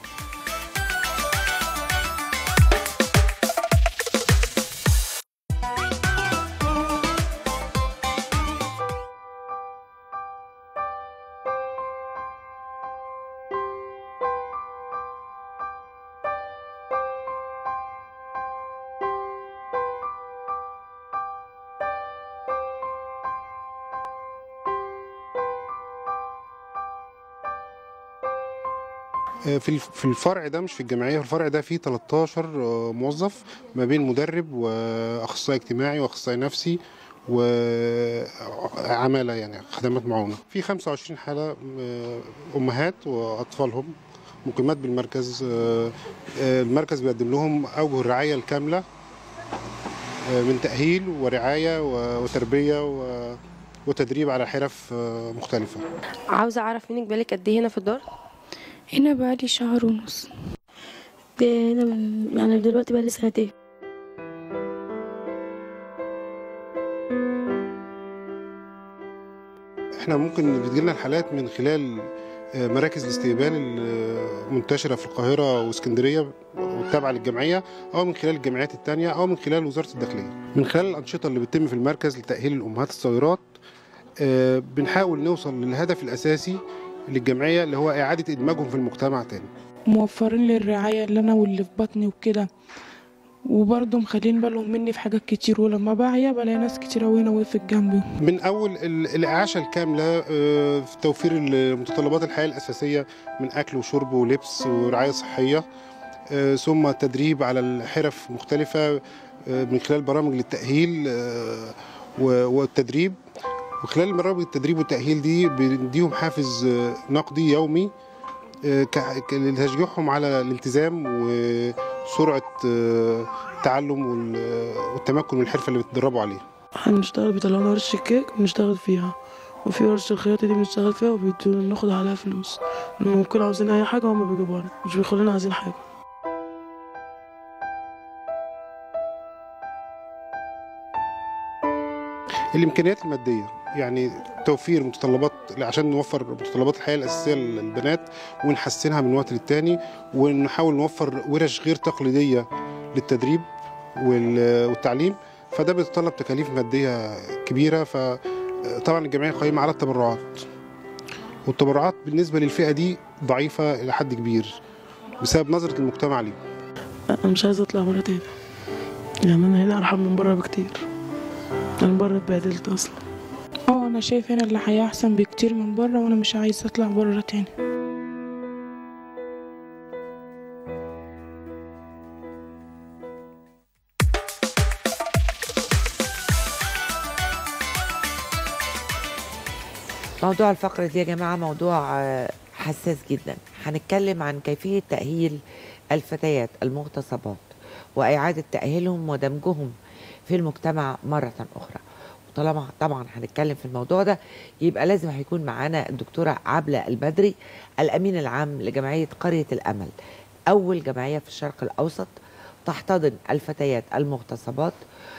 في الف- في الفرع ده مش في الجمعيه في الفرع ده فيه 13 موظف ما بين مدرب واخصائي اجتماعي واخصائي نفسي وعماله يعني خدمات معاونه في 25 حاله آه، امهات واطفالهم مقيمات بالمركز آه، آه، المركز بيقدم لهم اوجه الرعايه الكامله آه، من تاهيل ورعايه و- وتربيه و- وتدريب على حرف آه، مختلفه عاوزة أعرف منك بالك قد إيه هنا في الدار هنا بقالي شهر ونص ده هنا من يعني دلوقتي بقالي سنتين احنا ممكن بتجيلنا الحالات من خلال آه، مراكز الاستقبال المنتشرة في القاهرة واسكندرية والتابعة للجمعية أو من خلال الجمعيات التانية أو من خلال وزارة الداخلية من خلال الأنشطة اللي بتتم في المركز لتأهيل الأمهات الصغيرات آه، بنحاول نوصل للهدف الأساسي للجمعية اللي هو إعادة إدماجهم في المجتمع تاني موفرين لي الرعاية اللي أنا واللي في بطني وكده وبرضه مخلين بالهم مني في حاجات كتير ولما بعيا بلاقي ناس كتير أوي هنا وقفت جنبي من اول ال- الاعاشه الكامله آه، في توفير متطلبات الحياه الاساسيه من اكل وشرب ولبس ورعايه صحيه آه، ثم التدريب على الحرف مختلفه آه، من خلال برامج للتاهيل آه، و- والتدريب وخلال برامج التدريب والتاهيل دي بنديهم حافز آه، نقدي يومي آه، ك- ك- لتشجيعهم على الالتزام وسرعه آه، التعلم وال- والتمكن من الحرفه اللي بيتدربوا عليها احنا بنشتغل بيطلعونا ورشة الكيك بنشتغل فيها وفي ورشة الخياطة دي بنشتغل فيها وبيدونا ناخد عليها فلوس لما بنكون عاوزين أي حاجة هما بيجيبوها لنا مش بيخلونا عايزين حاجة الامكانيات الماديه يعني توفير متطلبات عشان نوفر متطلبات الحياه الاساسيه للبنات ونحسنها من وقت للتاني ونحاول نوفر ورش غير تقليديه للتدريب وال- والتعليم فده بيتطلب تكاليف ماديه كبيره فطبعا الجمعيه قائمه على التبرعات والتبرعات بالنسبه للفئه دي ضعيفه الى حد كبير بسبب نظره المجتمع ليه أنا مش عايزة أطلع برا تاني يعني أنا هنا أرحم من برا بكتير أنا برا اتبهدلت أصلا اه أنا شايف هنا الحياة أحسن بكتير من بره وأنا مش عايزة أطلع بره تاني موضوع الفقرة دي يا جماعة موضوع آه، حساس جدا هنتكلم عن كيفية تأهيل الفتيات المغتصبات وإعادة تأهيلهم ودمجهم في المجتمع مرة أخرى وطالما طبعا هنتكلم في الموضوع ده يبقى لازم هيكون معانا الدكتورة عبلة البدري الأمين العام لجمعية قرية الأمل أول جمعية في الشرق الأوسط تحتضن الفتيات المغتصبات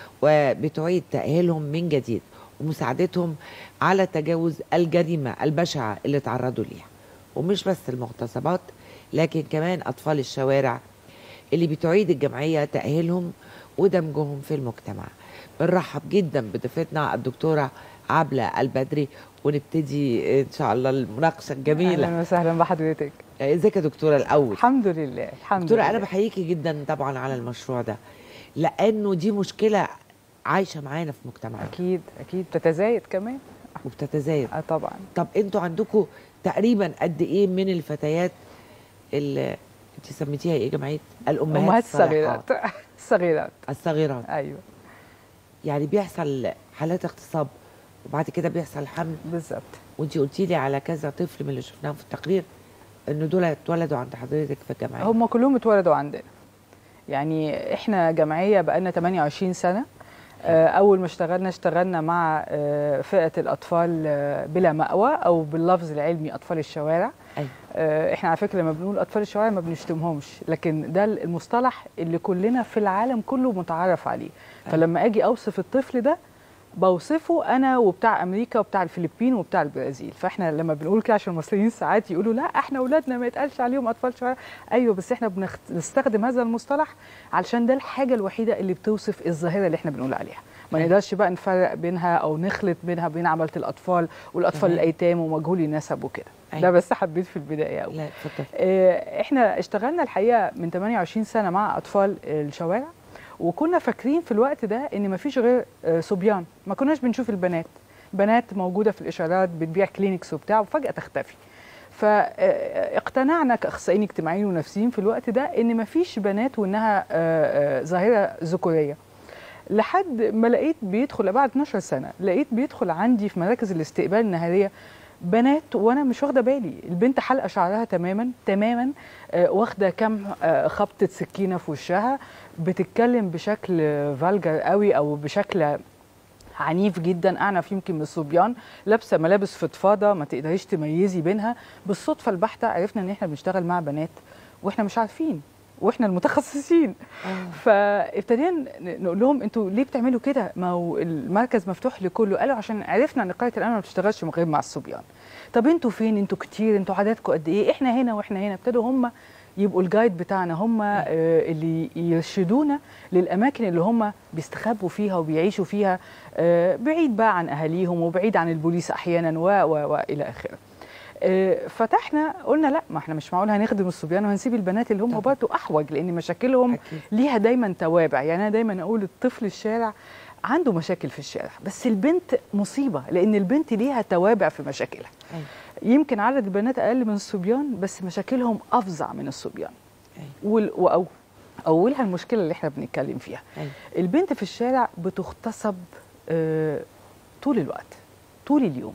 وبتعيد تأهيلهم من جديد ومساعدتهم على تجاوز الجريمة البشعة اللي تعرضوا ليها ومش بس المغتصبات لكن كمان أطفال الشوارع اللي بتعيد الجمعية تأهيلهم ودمجهم في المجتمع بنرحب جدا بضيفتنا الدكتورة عبلة البدري ونبتدي إن شاء الله المناقشة الجميلة اهلا وسهلا بحضرتك ازيك يا دكتورة الأول الحمد لله الحمد دكتورة لله أنا بحييكي جدا طبعا على المشروع ده لأنه دي مشكلة عايشة معانا في مجتمعنا اكيد اكيد بتتزايد كمان وبتتزايد اه طبعا طب انتوا عندكم تقريبا قد ايه من الفتيات اللي انت سميتيها ايه جمعيه الامهات امهات الصالحات الصغيرات الصغيرات الصغيرات ايوه يعني بيحصل حالات اغتصاب وبعد كده بيحصل حمل بالظبط وانت قلتي لي على كذا طفل من اللي شفناهم في التقرير ان دول اتولدوا عند حضرتك في الجمعيه هم كلهم اتولدوا عندنا يعني احنا جمعيه بقالنا 28 سنه آه، اول ما اشتغلنا اشتغلنا مع آه، فئه الاطفال آه، بلا مأوى او باللفظ العلمي اطفال الشوارع أيوة. آه، احنا على فكره لما بنقول اطفال الشوارع ما بنشتمهمش لكن ده المصطلح اللي كلنا في العالم كله متعارف عليه فلما اجي اوصف الطفل ده بوصفه انا وبتاع امريكا وبتاع الفلبين وبتاع البرازيل فاحنا لما بنقول كده عشان المصريين ساعات يقولوا لا احنا اولادنا ما يتقالش عليهم اطفال شوارع ايوه بس احنا بنخت- بنستخدم هذا المصطلح علشان ده الحاجه الوحيده اللي بتوصف الظاهره اللي احنا بنقول عليها ما نقدرش بقى نفرق بينها او نخلط بينها بين عمله الاطفال والاطفال تمام. الايتام ومجهولي النسب وكده أيوة. ده بس حبيت في البدايه قوي لا اتفضل آه، احنا اشتغلنا الحقيقه من 28 سنه مع اطفال الشوارع وكنا فاكرين في الوقت ده ان مفيش غير آه، صبيان ما كناش بنشوف البنات بنات موجوده في الاشارات بتبيع كلينكس وبتاع وفجاه تختفي فاقتنعنا كاخصائيين اجتماعيين ونفسيين في الوقت ده ان مفيش بنات وانها آه، آه، ظاهره ذكوريه لحد ما لقيت بيدخل بعد 12 سنه لقيت بيدخل عندي في مراكز الاستقبال النهاريه بنات وانا مش واخده بالي البنت حلقه شعرها تماما تماما آه، واخده كام آه، خبطه سكينه في وشها بتتكلم بشكل فالجر قوي او بشكل عنيف جدا اعنف يمكن من الصبيان لابسه ملابس فضفاضه ما تقدريش تميزي بينها بالصدفه البحته عرفنا ان احنا بنشتغل مع بنات واحنا مش عارفين واحنا المتخصصين فابتدينا ن- نقول لهم انتوا ليه بتعملوا كده ما هو المركز مفتوح لكله قالوا عشان عرفنا ان قريه الامل ما بتشتغلش من غير مع الصبيان طب انتوا فين انتوا كتير انتوا عددكم قد ايه احنا هنا واحنا هنا ابتدوا هم يبقوا الجايد بتاعنا هم آه، اللي يرشدونا للاماكن اللي هم بيستخبوا فيها وبيعيشوا فيها آه، بعيد بقى عن اهاليهم وبعيد عن البوليس احيانا و و والى اخره آه، فتحنا قلنا لا ما احنا مش معقول هنخدم الصبيان وهنسيب البنات اللي هم برضه احوج لان مشاكلهم ليها دايما توابع يعني انا دايما اقول الطفل الشارع عنده مشاكل في الشارع بس البنت مصيبه لان البنت ليها توابع في مشاكلها يمكن عدد البنات اقل من الصبيان بس مشاكلهم افظع من الصبيان وال- وأو اولها المشكله اللي احنا بنتكلم فيها البنت في الشارع بتغتصب آه، طول الوقت طول اليوم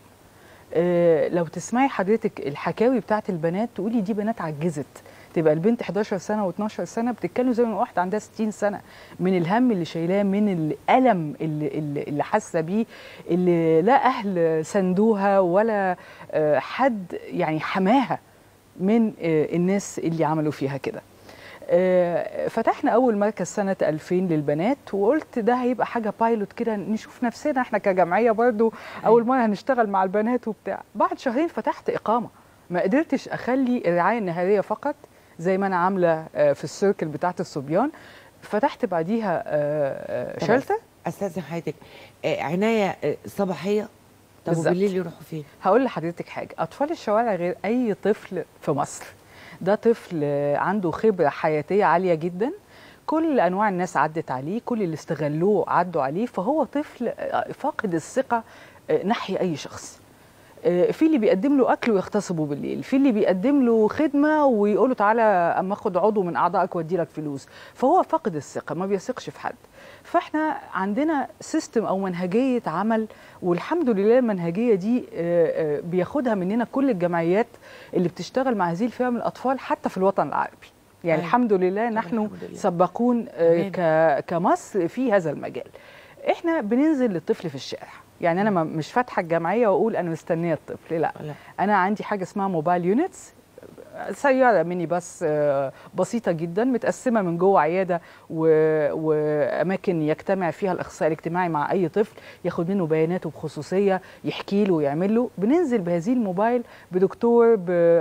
آه، لو تسمعي حضرتك الحكاوي بتاعت البنات تقولي دي بنات عجزت تبقى البنت 11 سنه و12 سنه بتتكلم زي ما واحده عندها 60 سنه من الهم اللي شايلاه من الالم اللي اللي, اللي حاسه بيه اللي لا اهل سندوها ولا آه، حد يعني حماها من آه، الناس اللي عملوا فيها كده آه، فتحنا اول مركز سنه 2000 للبنات وقلت ده هيبقى حاجه بايلوت كده نشوف نفسنا احنا كجمعيه برضو اول مره هنشتغل مع البنات وبتاع بعد شهرين فتحت اقامه ما قدرتش اخلي الرعايه النهاريه فقط زي ما انا عامله آه، في السيركل بتاعت الصبيان فتحت بعديها آه، آه، طب شلتر استاذن حضرتك آه، عنايه آه، صباحيه طب بالظبط. وبالليل يروحوا فين؟ هقول لحضرتك حاجه اطفال الشوارع غير اي طفل في مصر ده طفل آه، عنده خبره حياتيه عاليه جدا كل انواع الناس عدت عليه كل اللي استغلوه عدوا عليه فهو طفل آه، فاقد الثقه آه، ناحيه اي شخص آه، في اللي بيقدم له اكل ويغتصبه بالليل في اللي بيقدم له خدمه ويقول له تعالى اما اخد عضو من اعضائك وادي لك فلوس فهو فاقد الثقه ما بيثقش في حد فاحنا عندنا سيستم او منهجيه عمل والحمد لله المنهجيه دي آه، آه، بياخدها مننا كل الجمعيات اللي بتشتغل مع هذه الفئه من الاطفال حتى في الوطن العربي يعني أيوة. الحمد لله نحن الحمد لله. سباقون آه، تمام. ك- كمصر في هذا المجال احنا بننزل للطفل في الشارع يعني انا ما- مش فاتحه الجمعيه واقول انا مستنيه الطفل لا. لا. انا عندي حاجه اسمها موبايل يونتس سياره ميني باص آه، بسيطه جدا متقسمه من جوه عياده و- واماكن يجتمع فيها الاخصائي الاجتماعي مع اي طفل ياخد منه بياناته بخصوصيه يحكي له ويعمل له بننزل بهذه الموبايل بدكتور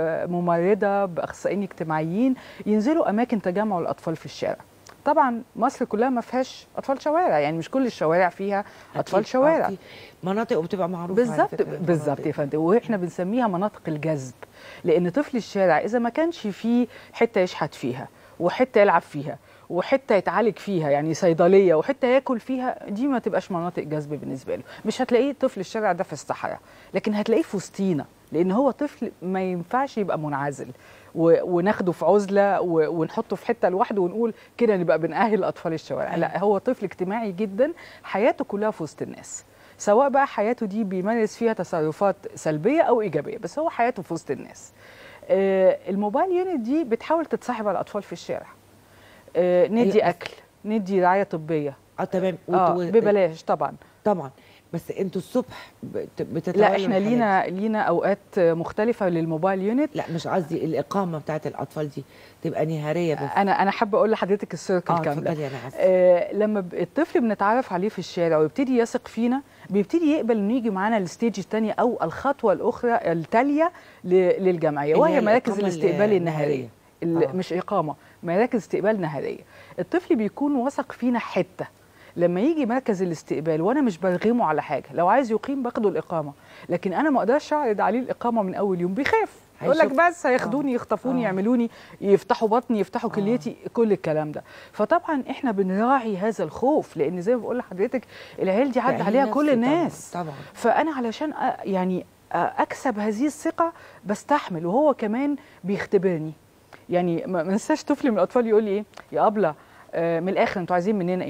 بممرضه باخصائيين اجتماعيين ينزلوا اماكن تجمع الاطفال في الشارع طبعا مصر كلها ما فيهاش اطفال شوارع يعني مش كل الشوارع فيها اطفال أكيد. شوارع آه، في مناطق وبتبقى معروفه على بالظبط فكرة. بالظبط يا فندم واحنا بنسميها مناطق الجذب لان طفل الشارع اذا ما كانش فيه حته يشحت فيها وحته يلعب فيها وحته يتعالج فيها يعني صيدليه وحته ياكل فيها دي ما تبقاش مناطق جذب بالنسبه له مش هتلاقيه طفل الشارع ده في الصحراء لكن هتلاقيه في وسطينا لان هو طفل ما ينفعش يبقى منعزل و- وناخده في عزله و- ونحطه في حته لوحده ونقول كده نبقى بنأهل اطفال الشوارع لا هو طفل اجتماعي جدا حياته كلها في وسط الناس سواء بقى حياته دي بيمارس فيها تصرفات سلبيه او ايجابيه بس هو حياته في وسط الناس آه، الموبايل يونت دي بتحاول تتصاحب على الاطفال في الشارع آه، ندي هي- اكل ندي رعايه طبيه اه تمام اه وت- ببلاش طبعا طبعا بس انتوا الصبح بت- بتتولوا لا احنا الحالات لينا لينا اوقات مختلفه للموبايل يونت لا مش قصدي الاقامه بتاعت الاطفال دي تبقى نهاريه بس انا انا حابه اقول لحضرتك السيركل اه كامله اتفضلي انا اسفه آه لما ب- الطفل بنتعرف عليه في الشارع ويبتدي يثق فينا بيبتدي يقبل انه يجي معانا الستيج الثانيه او الخطوه الاخرى التاليه ل- للجمعيه اللي وهي هي مراكز الإقامة الاستقبال النهارية. النهاريه ال- آه. مش اقامه مراكز استقبال نهاريه الطفل بيكون واثق فينا حته لما يجي مركز الاستقبال وانا مش برغمه على حاجه لو عايز يقيم باخده الاقامه لكن انا ما اقدرش اعرض عليه الاقامه من اول يوم بيخاف يقول لك هيشوف. بس هياخدوني يخطفوني آه. يعملوني يفتحوا بطني يفتحوا كليتي كل الكلام ده فطبعا احنا بنراعي هذا الخوف لان زي ما بقول لحضرتك العيال دي عدى يعني عليها نفسي كل طبعاً، الناس طبعا فانا علشان أ- يعني أ- اكسب هذه الثقه بستحمل وهو كمان بيختبرني يعني ما ما انساش طفل من الاطفال يقول لي ايه يا ابله آه، من الاخر انتوا عايزين مننا ايه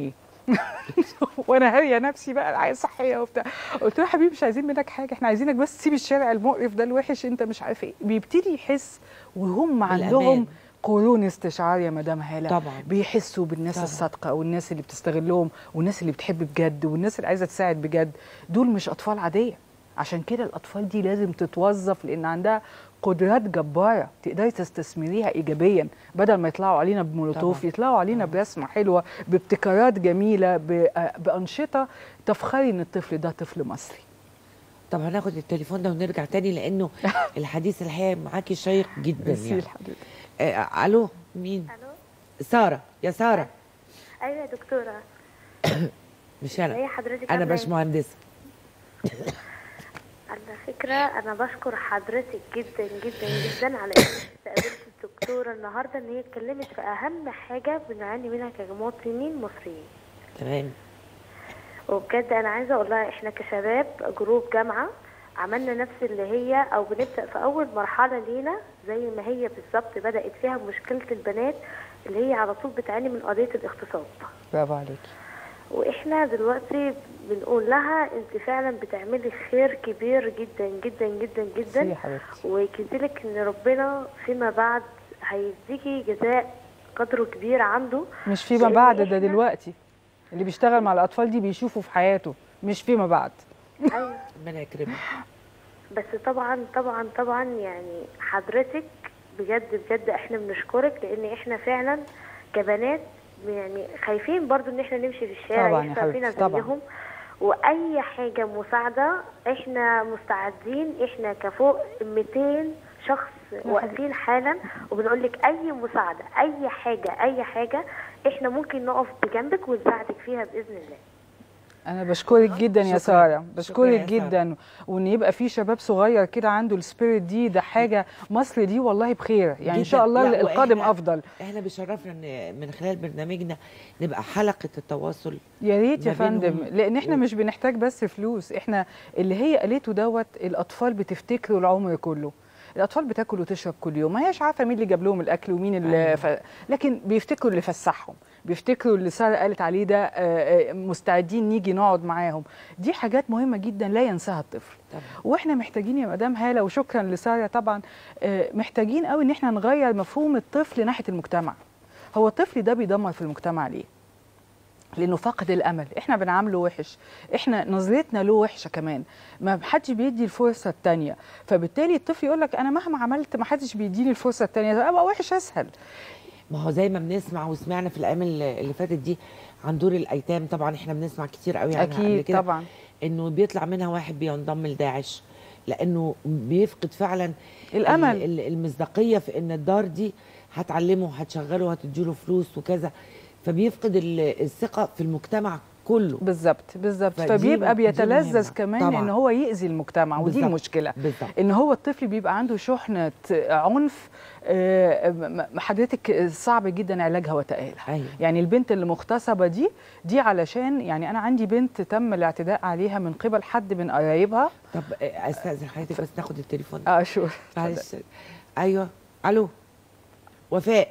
وانا هاريه نفسي بقى الرعايه الصحيه وبتاع قلت له يا حبيبي مش عايزين منك حاجه احنا عايزينك بس تسيب الشارع المقرف ده الوحش انت مش عارف ايه بيبتدي يحس وهم بالأمان. عندهم قرون استشعار يا مدام هاله طبعاً. بيحسوا بالناس طبعاً. الصادقه والناس اللي بتستغلهم والناس اللي بتحب بجد والناس اللي عايزه تساعد بجد دول مش اطفال عاديه عشان كده الاطفال دي لازم تتوظف لان عندها قدرات جباره تقدري تستثمريها ايجابيا بدل ما يطلعوا علينا بمولوتوف طبعاً. يطلعوا علينا برسمه حلوه بابتكارات جميله ب- آه، بانشطه تفخري ان الطفل ده طفل مصري طب هناخد التليفون ده ونرجع تاني لانه الحديث الحقيقه معاكي شيق جدا ميرسي يعني لحضرتك. آه الو مين ساره يا ساره ايوه يا دكتوره مش انا هي حضرتك انا عاملة إيه؟ باشمهندسه على فكره انا بشكر حضرتك جدا جدا جدا على انك استقبلت الدكتوره النهارده ان هي اتكلمت في اهم حاجه بنعاني منها كمواطنين مصريين تمام وبجد انا عايزه اقول لها احنا كشباب جروب جامعه عملنا نفس اللي هي او بنبدا في اول مرحله لينا زي ما هي بالظبط بدات فيها مشكله البنات اللي هي على طول بتعاني من قضيه الاغتصاب برافو عليكي واحنا دلوقتي بنقول لها انت فعلا بتعملي خير كبير جدا جدا جدا ميرسي جدا يا حبيبتي ويكفيلك ان ربنا فيما بعد هيديكي جزاء قدره كبير عنده مش فيما لأن بعد ده إحنا- دلوقتي اللي بيشتغل مع الاطفال دي بيشوفوا في حياته مش فيما بعد ايوه ربنا يكرمك بس طبعا طبعا طبعا يعني حضرتك بجد بجد احنا بنشكرك لان احنا فعلا كبنات يعني خايفين برضو ان احنا نمشي في الشارع طبعاً يا يحصل فينا حبيبتي، طبعاً. زيهم واي حاجه مساعده احنا مستعدين احنا كفوق 200 شخص واقفين حالا وبنقول لك اي مساعده اي حاجه اي حاجه احنا ممكن نقف بجنبك ونساعدك فيها باذن الله انا بشكرك جدا يا شكراً. ساره شكراً بشكرك يا سارة. جدا وان يبقى في شباب صغير كده عنده السبيريت دي ده حاجه مصر دي والله بخير يعني ان شاء جداً. الله لا، القادم وإحنا- افضل احنا بيشرفنا ان من خلال برنامجنا نبقى حلقه التواصل يا ريت يا ما بينهم فندم لان احنا و- مش بنحتاج بس فلوس احنا اللي هي قالته دوت الاطفال بتفتكره العمر كله الاطفال بتاكل وتشرب كل يوم ما هيش عارفه مين اللي جاب لهم الاكل ومين اللي ف... لكن بيفتكروا اللي فسحهم بيفتكروا اللي ساره قالت عليه ده آه، آه، مستعدين نيجي نقعد معاهم دي حاجات مهمه جدا لا ينساها الطفل طبعا. واحنا محتاجين يا مدام هاله وشكرا لساره طبعا آه، محتاجين قوي ان احنا نغير مفهوم الطفل ناحيه المجتمع هو الطفل ده بيدمر في المجتمع ليه لانه فقد الامل احنا بنعامله وحش احنا نظرتنا له وحشه كمان ما حدش بيدي الفرصه الثانيه فبالتالي الطفل يقول لك انا مهما عملت ما حدش بيديني الفرصه الثانيه ابقى وحش اسهل ما هو زي ما بنسمع وسمعنا في الايام اللي اللي فاتت دي عن دور الايتام طبعا احنا بنسمع كتير قوي عنها قبل اكيد كده طبعا انه بيطلع منها واحد بينضم لداعش لانه بيفقد فعلا الأمل. ال- ال- المصداقيه في ان الدار دي هتعلمه وهتشغله وهتديله فلوس وكذا فبيفقد ال- الثقه في المجتمع كله بالظبط بالظبط فدي- فبيبقى دي بيتلذذ مهمة. كمان طبعاً. ان هو يأذي المجتمع ودي بالظبط. المشكله بالظبط ان هو الطفل بيبقى عنده شحنه عنف آه، م- م- حضرتك صعب جدا علاجها وتأهيلها أيوة. يعني البنت اللي مغتصبه دي دي علشان يعني انا عندي بنت تم الاعتداء عليها من قبل حد من قرايبها طب آه، استاذن حضرتك بس ناخد التليفون اه شور معلش ايوه الو وفاء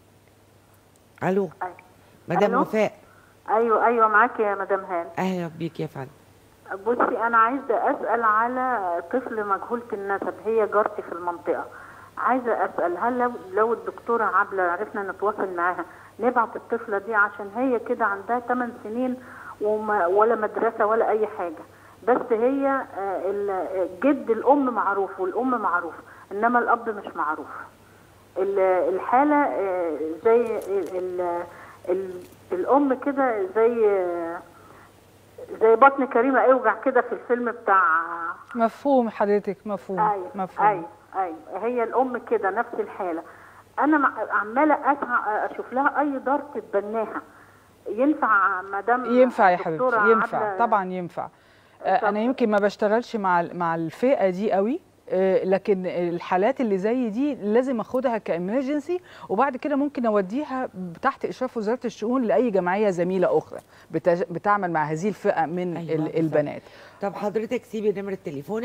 الو مدام ألو؟ وفاء ايوه ايوه معاكي يا مدام هان اهلا بيك يا فندم بصي انا عايزه اسال على طفل مجهوله النسب هي جارتي في المنطقه عايزه اسال هل لو, لو الدكتوره عبله عرفنا نتواصل معاها نبعت الطفله دي عشان هي كده عندها 8 سنين وما ولا مدرسه ولا اي حاجه بس هي آه، ال- جد الام معروف والام معروف انما الاب مش معروف ال- الحاله آه، زي ال- ال- الام كده زي آه، زي بطن كريمه اوجع كده في الفيلم بتاع مفهوم حضرتك مفهوم ايوه مفهوم ايوه ايوه هي الام كده نفس الحاله انا مع- عماله اسعى اشوف لها اي دار تتبناها ينفع مدام ينفع يا دكتورة حبيبتي ينفع عبلة؟ طبعا ينفع آه، انا يمكن ما بشتغلش مع ال- مع الفئه دي قوي آه، لكن الحالات اللي زي دي لازم اخدها كامرجنسي وبعد كده ممكن اوديها تحت اشراف وزاره الشؤون لاي جمعيه زميله اخرى بتج- بتعمل مع هذه الفئه من أيوة ال- بالظبط. البنات طب حضرتك سيبي نمرة تليفونك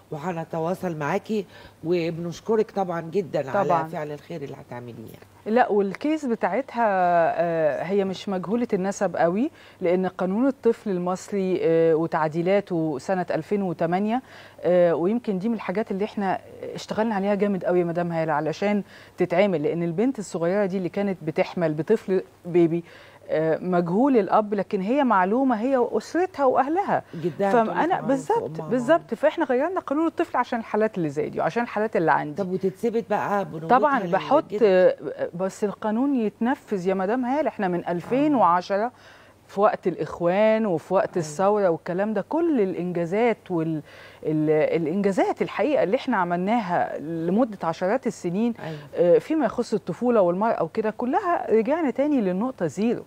وهنتواصل معاكي وبنشكرك طبعا جدا طبعاً. على فعل الخير اللي هتعمليه يعني. لا والكيس بتاعتها آه، هي مش مجهولة النسب قوي لأن قانون الطفل المصري آه، وتعديلاته سنة 2008 آه، ويمكن دي من الحاجات اللي احنا اشتغلنا عليها جامد قوي يا مدام هالة علشان تتعمل لأن البنت الصغيرة دي اللي كانت بتحمل بطفل بيبي آه، مجهول الاب لكن هي معلومه هي واسرتها واهلها جدها بتقول لك فانا معروف بالظبط وأمها بالظبط فاحنا غيرنا قانون الطفل عشان الحالات اللي زي دي وعشان الحالات اللي عندي طب وتتثبت بقى بنوتها طبعا لل- بحط جد- بس القانون يتنفذ يا مدام هاله احنا من 2010 في وقت الاخوان وفي وقت الثوره والكلام ده كل الانجازات وال ال- الانجازات الحقيقه اللي احنا عملناها لمده عشرات السنين آه، فيما يخص الطفوله والمراه وكده كلها رجعنا تاني للنقطه زيرو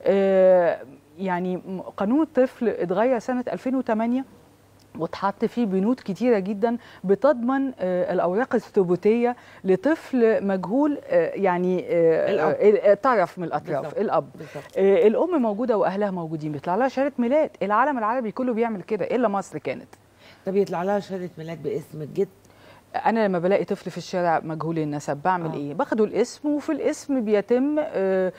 آه، يعني م- قانون الطفل اتغير سنه 2008 واتحط فيه بنود كتيرة جدا بتضمن آه، الأوراق الثبوتية لطفل مجهول آه، يعني آه، الأب. آه، طرف من الأطراف بالظبط. الأب بالظبط. آه، الأم موجودة وأهلها موجودين بيطلع لها شهادة ميلاد العالم العربي كله بيعمل كده إلا مصر كانت طب يطلع لها شهاده ميلاد باسم الجد انا لما بلاقي طفل في الشارع مجهول النسب بعمل آه. ايه باخده الاسم وفي الاسم بيتم آه، آه،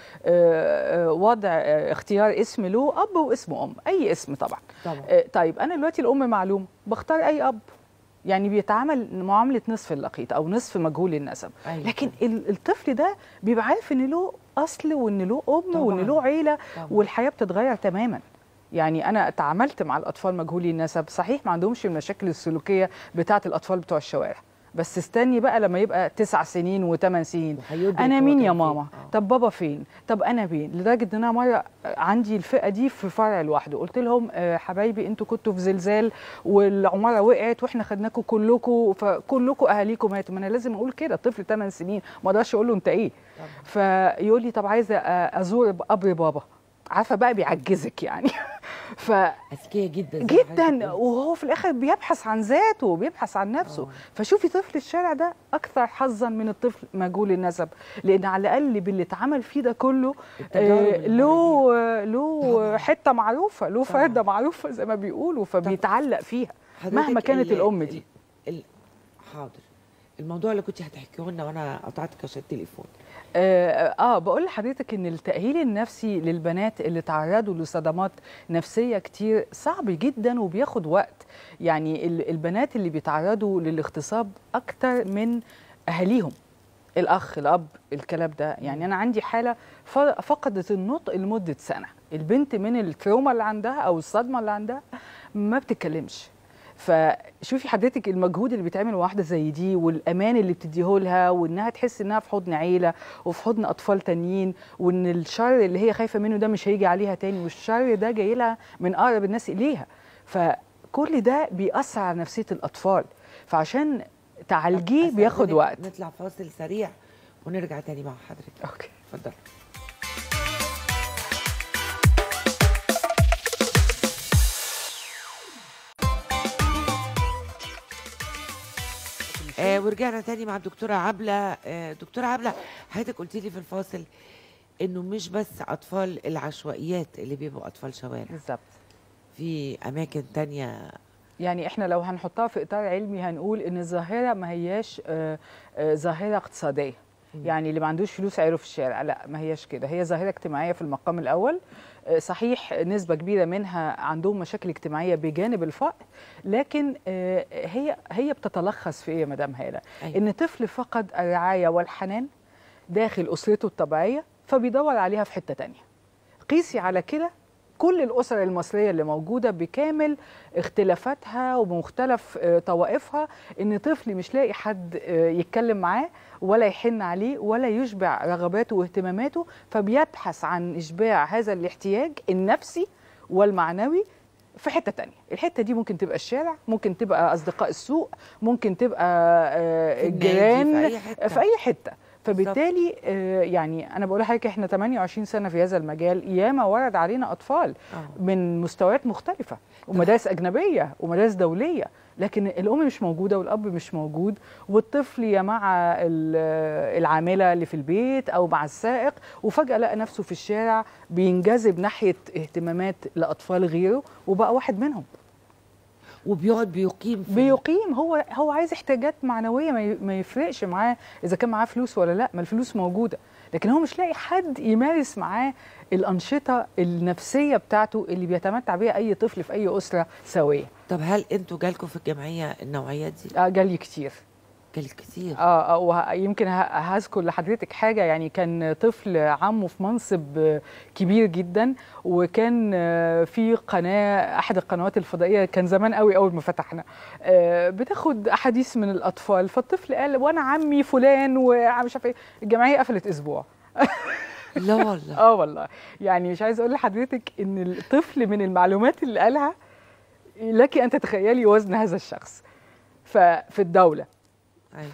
آه، وضع آه، اختيار اسم له اب واسم ام اي اسم طبعا طبعا آه، طيب انا دلوقتي الام معلومه بختار اي اب يعني بيتعامل معامله نصف اللقيط او نصف مجهول النسب أيوة. لكن ال- الطفل ده بيبقى عارف ان له اصل وان له ام طبعاً. وان له عيله طبعاً. والحياه بتتغير تماما يعني انا تعاملت مع الاطفال مجهولي النسب صحيح ما عندهمش المشاكل السلوكيه بتاعه الاطفال بتوع الشوارع بس استني بقى لما يبقى تسع سنين وثمان سنين وهيدرك انا هو مين كان يا فين. ماما طب بابا فين طب انا فين لدرجه ان انا مره عندي الفئه دي في فرع لوحده قلت لهم آه، حبايبي انتوا كنتوا في زلزال والعماره وقعت واحنا خدناكم كلكم فكلكم اهاليكم ماتوا ما انا لازم اقول كده طفل 8 سنين ما اقدرش اقول له انت ايه فيقول لي طب عايزه آه، ازور قبر بابا عارفه بقى بيعجزك يعني ف اذكياء جدا زي ما حضرتك جدا قلتي. وهو في الاخر بيبحث عن ذاته وبيبحث عن نفسه فشوفي طفل الشارع ده اكثر حظا من الطفل مجهول النسب لان على الاقل باللي اتعمل فيه ده كله التجارب آه، اللي له آه، له حته معروفه له فرده معروفه زي ما بيقولوا فبيتعلق فيها مهما حضرتك كانت ال- الام دي ال- حاضر الموضوع اللي كنت هتحكيه لنا وانا قطعتك عشان التليفون اه, آه بقول لحضرتك ان التاهيل النفسي للبنات اللي تعرضوا لصدمات نفسيه كتير صعب جدا وبياخد وقت يعني ال- البنات اللي بيتعرضوا للاغتصاب اكتر من اهاليهم الاخ الاب الكلام ده يعني انا عندي حاله ف- فقدت النطق لمده سنه البنت من التروما اللي عندها او الصدمه اللي عندها ما بتتكلمش فشوفي حضرتك المجهود اللي بيتعمل واحده زي دي والامان اللي بتديه لها وانها تحس انها في حضن عيله وفي حضن اطفال تانيين وان الشر اللي هي خايفه منه ده مش هيجي عليها تاني والشر ده جاي لها من اقرب الناس اليها فكل ده بيأثر على نفسيه الاطفال فعشان تعالجيه بياخد أستأذنك وقت نطلع فاصل سريع ونرجع تاني مع حضرتك اوكي اتفضل آه ورجعنا تاني مع الدكتوره عبله آه دكتوره عبله حضرتك قلت لي في الفاصل انه مش بس اطفال العشوائيات اللي بيبقوا اطفال شوارع بالظبط في اماكن تانية يعني احنا لو هنحطها في اطار علمي هنقول ان الظاهره ما هياش آه، آه، ظاهره اقتصاديه يعني اللي ما عندوش فلوس عيره في الشارع لا ما هياش كده هي ظاهره اجتماعيه في المقام الاول آه، صحيح نسبه كبيره منها عندهم مشاكل اجتماعيه بجانب الفقر لكن آه، هي هي بتتلخص في ايه يا مدام هاله أيوة. ان طفل فقد الرعايه والحنان داخل اسرته الطبيعيه فبيدور عليها في حته تانية قيسي على كده كل الأسر المصرية اللي موجودة بكامل اختلافاتها ومختلف آه، طوائفها إن طفل مش لاقي حد آه، يتكلم معاه ولا يحن عليه ولا يشبع رغباته واهتماماته فبيبحث عن إشباع هذا الاحتياج النفسي والمعنوي في حتة تانية الحتة دي ممكن تبقى الشارع ممكن تبقى أصدقاء السوق ممكن تبقى آه، في النادي، الجيران في أي حتة. في أي حتة فبالتالي آه، يعني انا بقول لحضرتك احنا 28 سنه في هذا المجال ياما ورد علينا اطفال من مستويات مختلفه ومدارس اجنبيه ومدارس دوليه لكن الام مش موجوده والاب مش موجود والطفل يا مع ال- العامله اللي في البيت او مع السائق وفجاه لقى نفسه في الشارع بينجذب ناحيه اهتمامات لاطفال غيره وبقى واحد منهم وبيقعد بيقيم في بيقيم هو هو عايز احتياجات معنويه ما ي- ما يفرقش معاه اذا كان معاه فلوس ولا لا ما الفلوس موجوده لكن هو مش لاقي حد يمارس معاه الانشطه النفسيه بتاعته اللي بيتمتع بيها اي طفل في اي اسره سويه طب هل انتوا جالكم في الجمعيه النوعيات دي؟ اه جالي كتير جالك كتير اه اه ويمكن ه- هذكر لحضرتك حاجه يعني كان طفل عمه في منصب آه، كبير جدا وكان آه، في قناه احد القنوات الفضائيه كان زمان قوي اول ما فتحنا آه، بتاخد احاديث من الاطفال فالطفل قال وانا عمي فلان ومش عارف ايه الجمعيه قفلت اسبوع لا والله اه والله يعني مش عايز اقول لحضرتك ان الطفل من المعلومات اللي قالها لك ان تتخيلي وزن هذا الشخص ففي الدوله ف...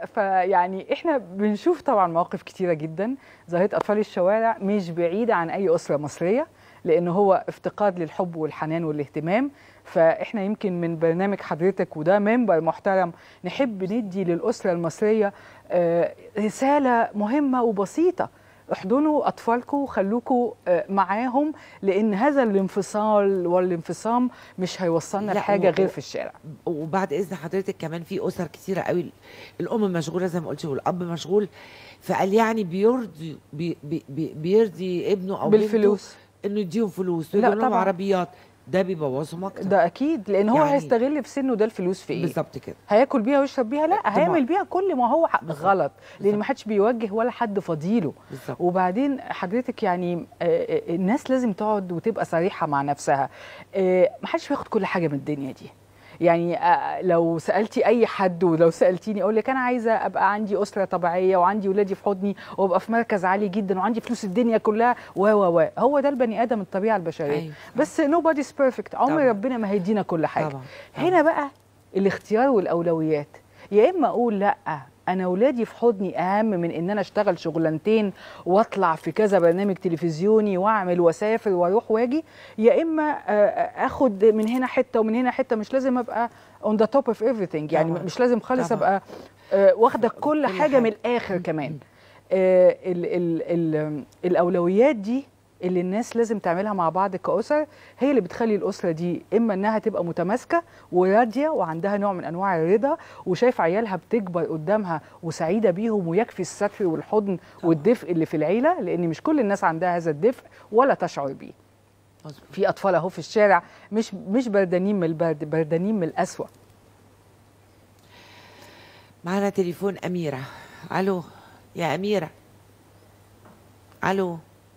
فيعني احنا بنشوف طبعا مواقف كتيره جدا ظاهره اطفال الشوارع مش بعيده عن اي اسره مصريه لان هو افتقاد للحب والحنان والاهتمام فاحنا يمكن من برنامج حضرتك وده منبر محترم نحب ندي للاسره المصريه آه، رساله مهمه وبسيطه احضنوا اطفالكم وخلوكوا آه، معاهم لان هذا الانفصال والانفصام مش هيوصلنا لا، لحاجه و- غير في الشارع وبعد اذن حضرتك كمان في اسر كتيره قوي الام مشغوله زي ما قلتي والاب مشغول فقال يعني بيرضي بي بي بي بيرضي ابنه او بنته بالفلوس. انه يديهم فلوس لا ويجيب لهم طبعاً. عربيات ده بيبوظهم اكتر ده اكيد لان هو يعني- هيستغل في سنه ده الفلوس في ايه بالظبط كده هياكل بيها ويشرب بيها لا طبعاً. هيعمل بيها كل ما هو ح- غلط لان ما حدش بيوجه ولا حد فضيله بالظبط. وبعدين حضرتك يعني آه، آه، الناس لازم تقعد وتبقى صريحه مع نفسها آه، ما حدش بياخد كل حاجه من الدنيا دي يعني آه، لو سالتي اي حد ولو سالتيني اقول لك انا عايزه ابقى عندي اسره طبيعيه وعندي ولادي في حضني وابقى في مركز عالي جدا وعندي فلوس الدنيا كلها و و و هو ده البني ادم الطبيعه البشريه أيوة. بس nobody's perfect عمر طبعاً. ربنا ما هيدينا كل حاجه طبعاً. هنا بقى الاختيار والاولويات يا اما اقول لا انا اولادي في حضني اهم من ان انا اشتغل شغلانتين واطلع في كذا برنامج تلفزيوني واعمل واسافر واروح واجي يا اما آه، آه، اخد من هنا حته ومن هنا حته مش لازم ابقى on the top of everything يعني طبعاً. مش لازم خالص طبعاً. ابقى آه، واخده كل, كل حاجه, حاجة. من الاخر كمان آه، ال ال ال الاولويات دي اللي الناس لازم تعملها مع بعض كأسر هي اللي بتخلي الأسرة دي إما إنها تبقى متماسكة وراضية وعندها نوع من أنواع الرضا وشايف عيالها بتكبر قدامها وسعيدة بيهم ويكفي الستر والحضن والدفء اللي في العيلة لأن مش كل الناس عندها هذا الدفء ولا تشعر بيه في أطفال أهو في الشارع مش مش بردانين من البرد بردانين من القسوة معانا تليفون أميرة ألو يا أميرة ألو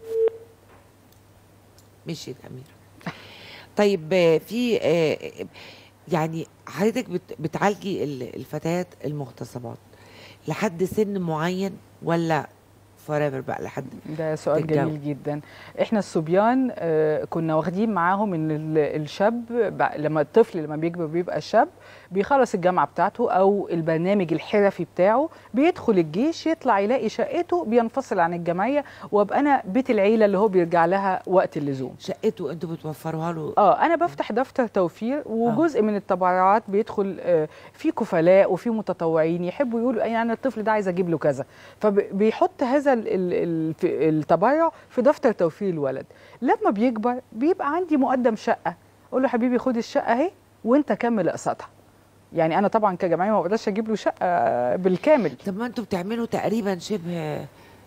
مشيت أميرة طيب آه، في آه، يعني حضرتك بت- بتعالجي ال- الفتيات المغتصبات لحد سن معين ولا فوريفر بقى لحد ده سؤال الجو. جميل جدا احنا الصبيان آه، كنا واخدين معاهم ان ال- الشاب بع- لما الطفل لما بيكبر بيبقى شاب بيخلص الجامعه بتاعته او البرنامج الحرفي بتاعه بيدخل الجيش يطلع يلاقي شقته بينفصل عن الجمعيه وابقى انا بيت العيله اللي هو بيرجع لها وقت اللزوم شقته انتوا بتوفروها له اه انا بفتح دفتر توفير وجزء من التبرعات بيدخل آه، في كفلاء وفي متطوعين يحبوا يقولوا يعني انا الطفل ده عايز اجيب له كذا فبيحط هذا ال- ال- ال- في- التبرع في دفتر توفير الولد لما بيكبر بيبقى عندي مقدم شقه اقول له حبيبي خد الشقه اهي وانت كمل اقساطها يعني انا طبعا كجمعيه ما بقدرش اجيب له شقه بالكامل طب ما انتوا بتعملوا تقريبا شبه آه،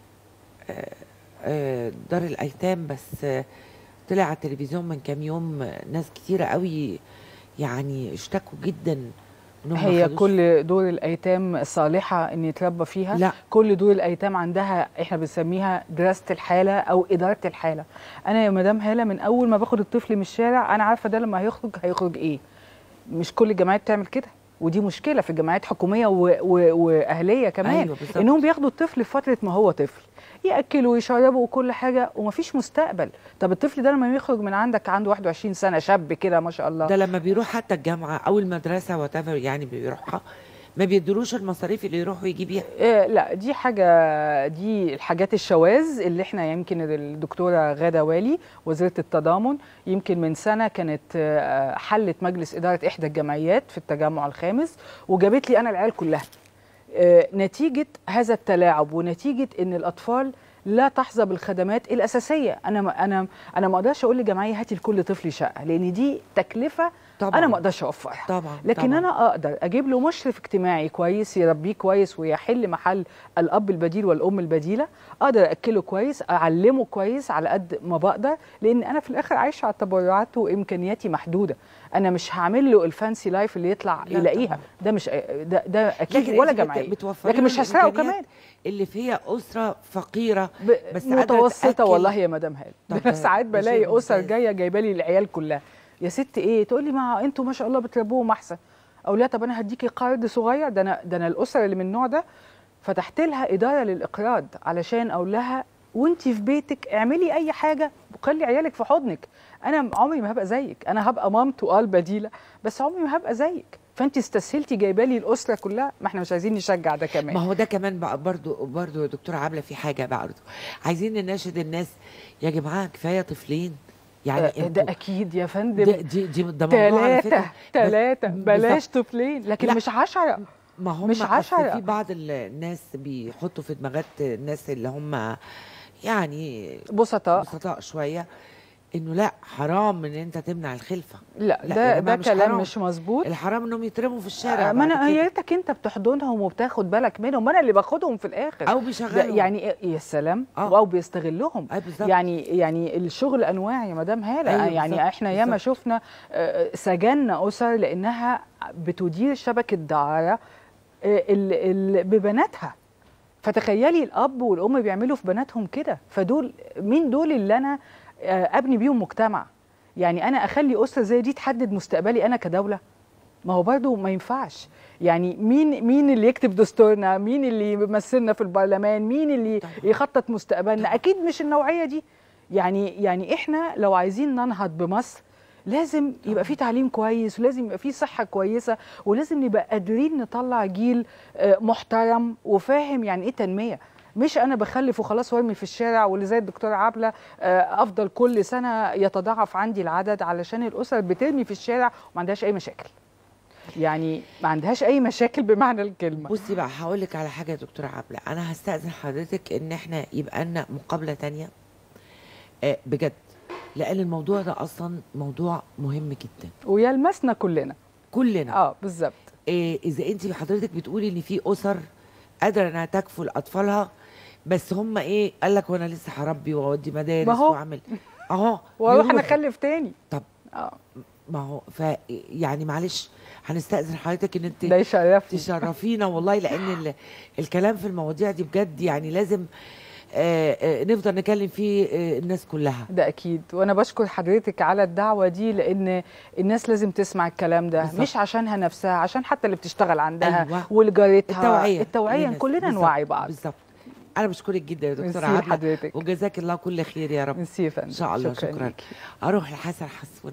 آه، دار الايتام بس آه، طلع على التلفزيون من كام يوم آه، ناس كتيره قوي يعني اشتكوا جدا إنهم ما هي خدوش كل دور الايتام صالحه ان يتربى فيها لا. كل دور الايتام عندها احنا بنسميها دراسه الحاله او اداره الحاله انا يا مدام هاله من اول ما باخد الطفل من الشارع انا عارفه ده لما هيخرج هيخرج ايه مش كل الجامعات بتعمل كده ودي مشكله في الجامعات حكوميه و... و... واهليه كمان أيوة بالظبط. انهم بياخدوا الطفل في فتره ما هو طفل ياكلوا ويشربوا وكل حاجه ومفيش مستقبل طب الطفل ده لما يخرج من عندك عنده 21 سنه شاب كده ما شاء الله ده لما بيروح حتى الجامعه او المدرسه وات يعني بيروحها ما بيدروش المصاريف اللي يروح ويجي بيها إيه لا دي حاجة دي الحاجات الشواذ اللي احنا يمكن الدكتورة غادة والي وزيرة التضامن يمكن من سنة كانت آه، حلت مجلس إدارة إحدى الجمعيات في التجمع الخامس وجابت لي أنا العيال كلها آه، نتيجة هذا التلاعب ونتيجة إن الأطفال لا تحظى بالخدمات الاساسيه انا ما انا انا ما اقدرش اقول لجمعيه هاتي لكل طفل شقه لان دي تكلفه طبعاً. انا ما اقدرش اوفرها طبعا لكن طبعاً. انا اقدر اجيب له مشرف اجتماعي كويس يربيه كويس ويحل محل الاب البديل والام البديله اقدر اكله كويس اعلمه كويس على قد ما بقدر لان انا في الاخر عايشه على التبرعات وامكانياتي محدوده انا مش هعمل له الفانسي لايف اللي يطلع لا يلاقيها طبعاً. ده مش ده, ده اكيد لكن ولا أنت بت- جمعيه بتوفري لكن له مش هسرقه الإمكانيات كمان اللي فيها اسره فقيره بس قادرة متوسطه تأكل. والله يا مدام هال طب ده ده- أنا ساعات ده شيء بلاقي اسر ممتاز. جايه جايبه لي العيال كلها يا ست ايه تقول لي ما انتوا ما شاء الله بتربوهم احسن او لا طب انا هديكي قرض صغير ده انا ده انا الاسره اللي من النوع ده فتحت لها اداره للاقراض علشان اقول لها وانت في بيتك اعملي اي حاجه وخلي عيالك في حضنك انا عمري ما هبقى زيك انا هبقى مامته اه البديله بس عمري ما هبقى زيك فانت استسهلتي جايبه لي الاسره كلها ما احنا مش عايزين نشجع ده كمان ما هو ده كمان بقى برضو برضو يا دكتوره عامله في حاجه برضو عايزين نناشد الناس يا جماعه كفايه طفلين يعني آه، انتوا ده اكيد يا فندم ده دي دي ده موضوع على ثلاثة فكره ثلاثة بس- بلاش بالظبط. طفلين لكن لا. مش عشرة ما هم مش أصل عشرة. في بعض الناس بيحطوا في دماغات الناس اللي هم يعني بسطاء بسطاء شويه انه لا حرام ان انت تمنع الخلفه لا, لا ده يا جماعة ده مش كلام حرام. مش مظبوط الحرام انهم يترموا في الشارع آه، ما بعد انا يا كده. ريتك انت بتحضنهم وبتاخد بالك منهم ما انا اللي باخدهم في الاخر أو ده بيشغلهم. يعني إيه- يا سلام آه. او بيستغلهم أي بالظبط. يعني يعني الشغل انواع يا مدام هاله أيوة يعني بالظبط، احنا ياما بالظبط. شفنا آه، سجنا اسر لانها بتدير شبكه دعاره آه، ال- ال- ببناتها فتخيلي الاب والام بيعملوا في بناتهم كده فدول مين دول اللي انا آه، ابني بيهم مجتمع يعني انا اخلي اسره زي دي تحدد مستقبلي انا كدوله ما هو برضو ما ينفعش يعني مين مين اللي يكتب دستورنا مين اللي يمثلنا في البرلمان مين اللي يخطط مستقبلنا اكيد مش النوعيه دي يعني يعني احنا لو عايزين ننهض بمصر لازم يبقى في تعليم كويس ولازم يبقى في صحه كويسه ولازم نبقى قادرين نطلع جيل آه، محترم وفاهم يعني ايه تنميه مش انا بخلف وخلاص وارمي في الشارع واللي زي الدكتوره عبله آه، افضل كل سنه يتضاعف عندي العدد علشان الاسر بترمي في الشارع وما عندهاش اي مشاكل يعني ما عندهاش اي مشاكل بمعنى الكلمه بصي بقى هقول لك على حاجه يا دكتوره عبله انا هستاذن حضرتك ان احنا يبقى لنا مقابله تانية آه بجد لان الموضوع ده اصلا موضوع مهم جدا ويلمسنا كلنا كلنا اه بالظبط إيه اذا انت حضرتك بتقولي ان في اسر قادره انها تكفل اطفالها بس هم ايه قال لك وانا لسه هربي واودي مدارس ما هو. واعمل اهو واروح يروح. انا اخلف تاني طب اه ما هو ف يعني معلش هنستأذن حضرتك ان انت ده يشرفني تشرفينا والله لان ال... الكلام في المواضيع دي بجد يعني لازم آه آه نفضل نكلم فيه آه الناس كلها ده اكيد وانا بشكر حضرتك على الدعوه دي لان الناس لازم تسمع الكلام ده بالظبط. مش عشانها نفسها عشان حتى اللي بتشتغل عندها أيوة. ولجارتها التوعيه التوعيه للناس. كلنا بالظبط. نوعي بعض بالظبط انا بشكرك جدا يا دكتوره ميرسي عبله لحضرتك. وجزاك الله كل خير يا رب ميرسي يا فندم ان شاء الله شكراً شكرا, ليكي. اروح لحسن حسونه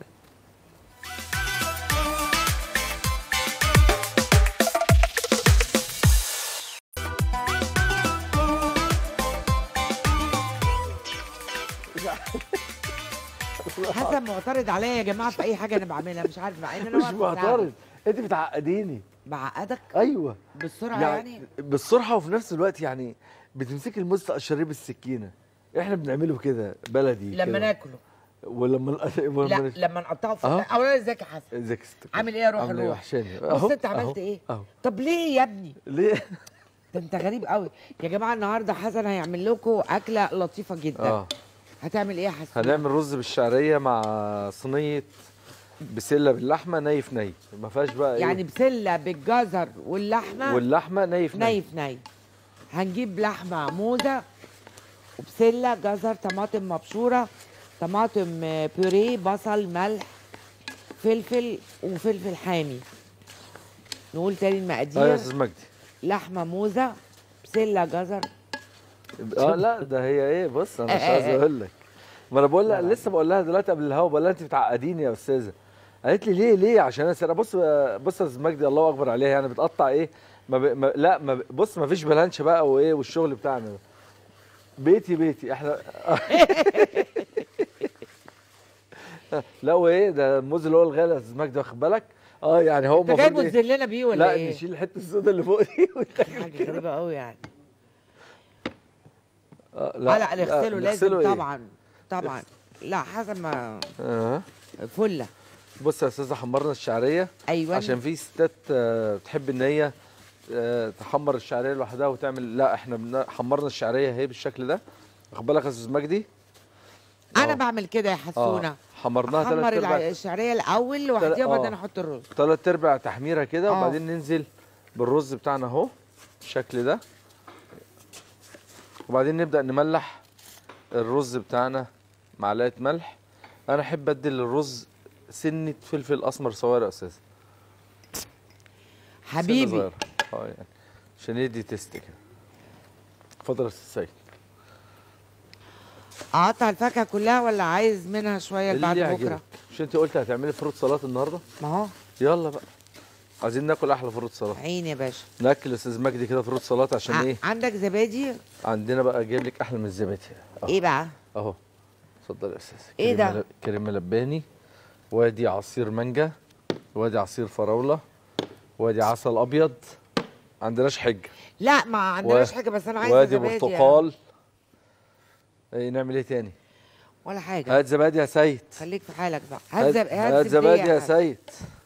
حسن معترض عليا يا جماعه في اي حاجه انا بعملها مش عارف مع ان انا مش واقفة أساعده. معترض انت بتعقديني بعقدك ايوه بالسرعه يعني, بالسرعه وفي نفس الوقت يعني بتمسكي الموز تقشريه بالسكينه احنا بنعمله كده بلدي لما كده. ناكله ولما ولما لا لما نقطعه في أهو. اولا ازيك يا حسن ازيك يا ست عامل ايه يا روح عامل ايه الروح وحشاني بص أهو، انت عملت أهو، ايه أهو. طب ليه يا ابني ليه ده انت غريب قوي يا جماعه النهارده حسن هيعمل لكم اكله لطيفه جدا اه هتعمل ايه يا حسن هنعمل رز بالشعريه مع صينيه بسله باللحمه ني في ني ما فيهاش بقى يعني ايه بسله بالجزر واللحمه واللحمه ني في ني ني في ني هنجيب لحمه موزه وبسله جزر طماطم مبشوره طماطم آه، بيوريه بصل ملح فلفل وفلفل حامي نقول تاني اه يا المقادير استاذ مجدي لحمه موزه بسله جزر اه لا ده هي ايه بص انا مش آه، آه، عايز آه. اقول لك ما انا بقول لها لسه بقول لها دلوقتي قبل الهوا بقول لها انت بتعقديني يا استاذه قالت لي ليه ليه عشان انا سرقة. بص بص يا استاذ مجدي الله اكبر عليها يعني بتقطع ايه ما ب... ما لا ما ب... بص ما فيش بلانش بقى وايه والشغل بتاعنا ده بيتي بيتي احنا لا وايه ده الموز اللي هو الغالي يا استاذ مجدي واخد بالك اه يعني هو انت جايبه المفروض إيه؟ تذلنا بيه ولا لا ايه؟ نشيل الحته السوداء اللي فوق دي حاجه غريبه قوي يعني آه، لا لا نغسله لازم نغسله إيه؟ طبعا طبعا لا حسب ما اه فله بص يا استاذه حمرنا الشعريه أيوة. عشان في ستات آه، بتحب ان هي آه، تحمر الشعريه لوحدها وتعمل لا احنا بن- حمرنا الشعريه اهي بالشكل ده واخد بالك يا استاذ مجدي انا بعمل كده يا حسونه اه حمرناها احمر ثلاث الع- ارباع الشعريه الاول لوحديها آه. وبعدين احط الرز ثلاث ارباع تحميره كده آه. وبعدين ننزل بالرز بتاعنا اهو بالشكل ده وبعدين نبدا نملح الرز بتاعنا معلقه ملح انا احب ادي للرز سنه فلفل اسمر صغير يا استاذ سنة حبيبي صغيرة. اه يعني عشان يدي تيست كده اتفضل يا استاذ سيد اقطع الفاكهه كلها ولا عايز منها شويه بعد اللي بكره يعجبك مش انت قلت هتعملي فروت سلطه النهارده ما هو يلا بقى عايزين ناكل احلى فروت سلطه عيني يا باشا ناكل يا استاذ مجدي كده فروت سلطه عشان ع- ايه عندك زبادي عندنا بقى جايب لك احلى من الزبادي أهو. ايه بقى اهو اتفضل يا استاذ إيه كريمة ده؟ ل- كريمه لباني وادي عصير مانجا وادي عصير فراوله وادي عسل ابيض عندناش حجه لا ما عندناش و- حاجه بس انا عايزه وادي زبادي برتقال ايه نعمل ايه تاني ولا حاجه هات زبادي يا سيد خليك في حالك بقى هات, هات, زب... هات زبادي يا حاج. سيد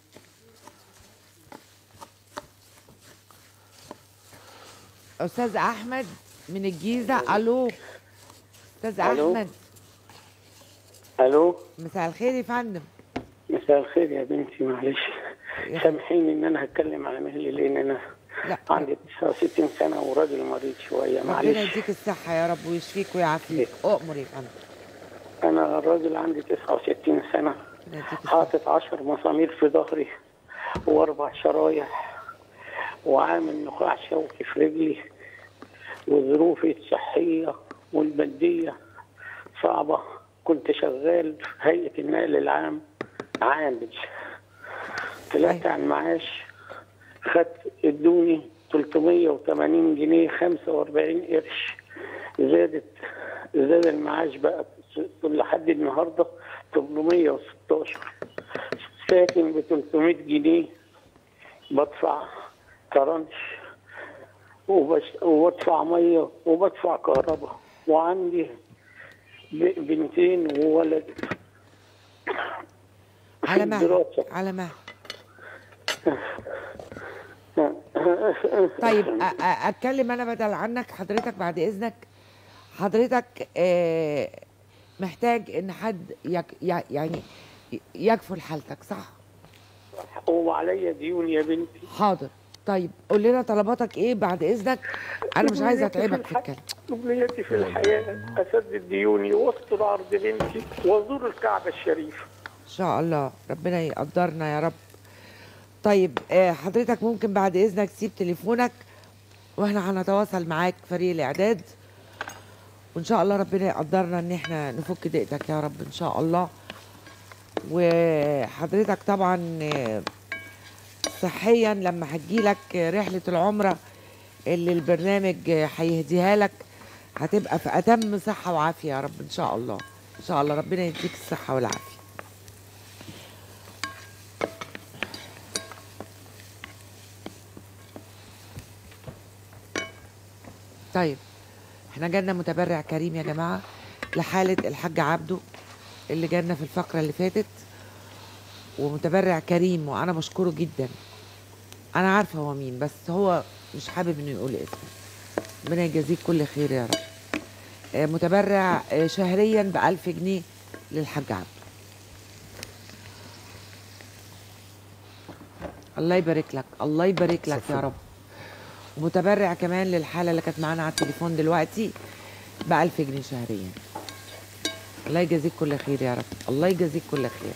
استاذ احمد من الجيزه الو استاذ ألو. احمد الو مساء الخير يا فندم مساء الخير يا بنتي معلش سامحيني ان انا هتكلم على مهلي لان انا لا. عندي 69 سنه وراجل مريض شويه ربنا معلش يديك الصحه يا رب ويشفيك ويعافيك اؤمر يا فندم انا الراجل عندي 69 سنه حاطط 10 مسامير في ظهري واربع شرايح وعامل نخاع شوكي في رجلي وظروفي الصحيه والماديه صعبه كنت شغال في هيئه النقل العام عامل طلعت على المعاش خدت ادوني 380 جنيه 45 قرش زادت زاد المعاش بقى لحد النهارده 816 ساكن ب 300 جنيه بدفع كرنش وبس وبدفع ميه وبدفع كهرباء وعندي ب- بنتين وولد على مهل على مهل طيب أ- أ- اتكلم انا بدل عنك حضرتك بعد اذنك حضرتك آه، محتاج ان حد يك ي- يعني يكفل حالتك صح وعليا ديون يا بنتي حاضر طيب قول لنا طلباتك ايه بعد اذنك انا مش عايزه اتعبك في الكلام أمنيتي في الحياة أسدد ديوني وأستر عرض بنتي وأزور الكعبة الشريفة ان شاء الله ربنا يقدرنا يا رب طيب آه، حضرتك ممكن بعد اذنك تسيب تليفونك واحنا هنتواصل معاك فريق الاعداد وان شاء الله ربنا يقدرنا ان احنا نفك ضيقتك يا رب ان شاء الله وحضرتك طبعا آه، صحيا لما هتجيلك رحله العمره اللي البرنامج آه، هيهديها لك هتبقى في اتم صحه وعافيه يا رب ان شاء الله ان شاء الله ربنا يديك الصحه والعافيه طيب احنا جالنا متبرع كريم يا جماعه لحاله الحاج عبده اللي جالنا في الفقره اللي فاتت ومتبرع كريم وانا بشكره جدا انا عارفه هو مين بس هو مش حابب انه يقول اسمه ربنا يجازيك كل خير يا رب آه، متبرع آه، شهريا ب 1000 جنيه للحاج عبده الله يبارك لك الله يبارك لك يا رب ومتبرع كمان للحاله اللي كانت معانا على التليفون دلوقتي ب 1000 جنيه شهريا الله يجازيك كل خير يا رب الله يجازيك كل خير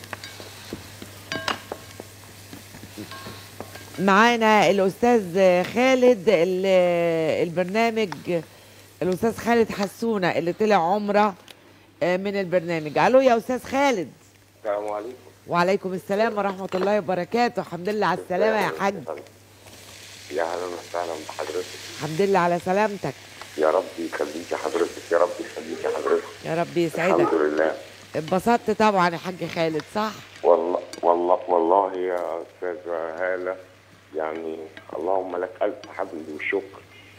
معانا الاستاذ خالد ال- البرنامج الاستاذ خالد حسونه اللي طلع عمره آه، من البرنامج الو يا استاذ خالد السلام عليكم وعليكم السلام ورحمه الله وبركاته الحمد لله على السلامه يا حاج يا اهلا وسهلا بحضرتك الحمد لله على سلامتك يا رب يخليكي حضرتك يا رب يخليكي حضرتك يا رب الحمد يسعدك لله اتبسطت طبعا يا حاج خالد صح والله والله والله يا استاذه هاله يعني اللهم لك الف حمد وشكر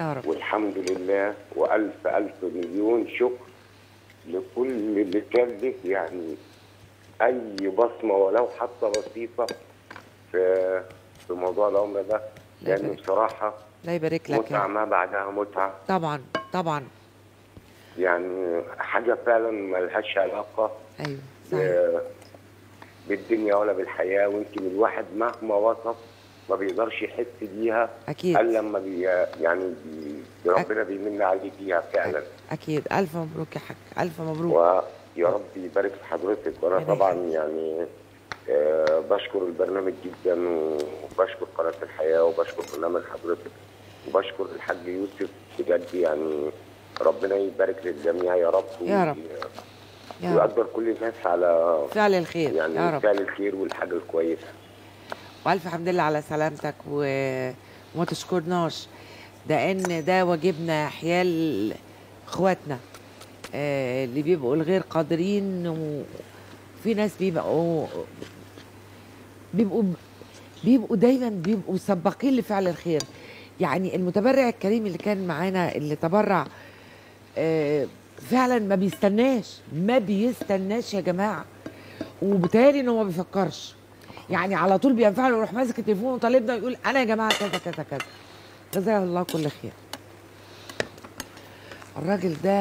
يا رب والحمد لله والف الف مليون شكر لكل اللي كان له يعني اي بصمه ولو حتى بسيطه في في موضوع العمر ده لان بصراحه الله يبارك لك متعه يا ما بعدها متعه طبعا طبعا يعني حاجه فعلا ملهاش علاقه ايوه ب- بالدنيا ولا بالحياه ويمكن الواحد مهما وصف ما بيقدرش يحس بيها أكيد. الا لما بي يعني بي ربنا بيمن عليه بيها فعلا اكيد الف مبروك يا حاج الف مبروك ويا رب يبارك في حضرتك وانا طبعا يعني آه، بشكر البرنامج جدا وبشكر قناه الحياه وبشكر برنامج حضرتك وبشكر الحاج يوسف بجد يعني ربنا يبارك للجميع يا رب يا رب. يا رب ويقدر كل الناس على فعل الخير يعني يا رب فعل الخير والحاجه الكويسه والف حمد لله على سلامتك و... وما تشكرناش ده ان ده واجبنا حيال اخواتنا آه اللي بيبقوا الغير قادرين وفي ناس بيبقوا بيبقوا بيبقوا دايما بيبقوا سباقين لفعل الخير يعني المتبرع الكريم اللي كان معانا اللي تبرع آه فعلا ما بيستناش ما بيستناش يا جماعه وبالتالي انه ما بيفكرش يعني على طول بينفعل ويروح ماسك التليفون وطالبنا يقول انا يا جماعه كذا كذا كذا جزاه الله كل خير الراجل ده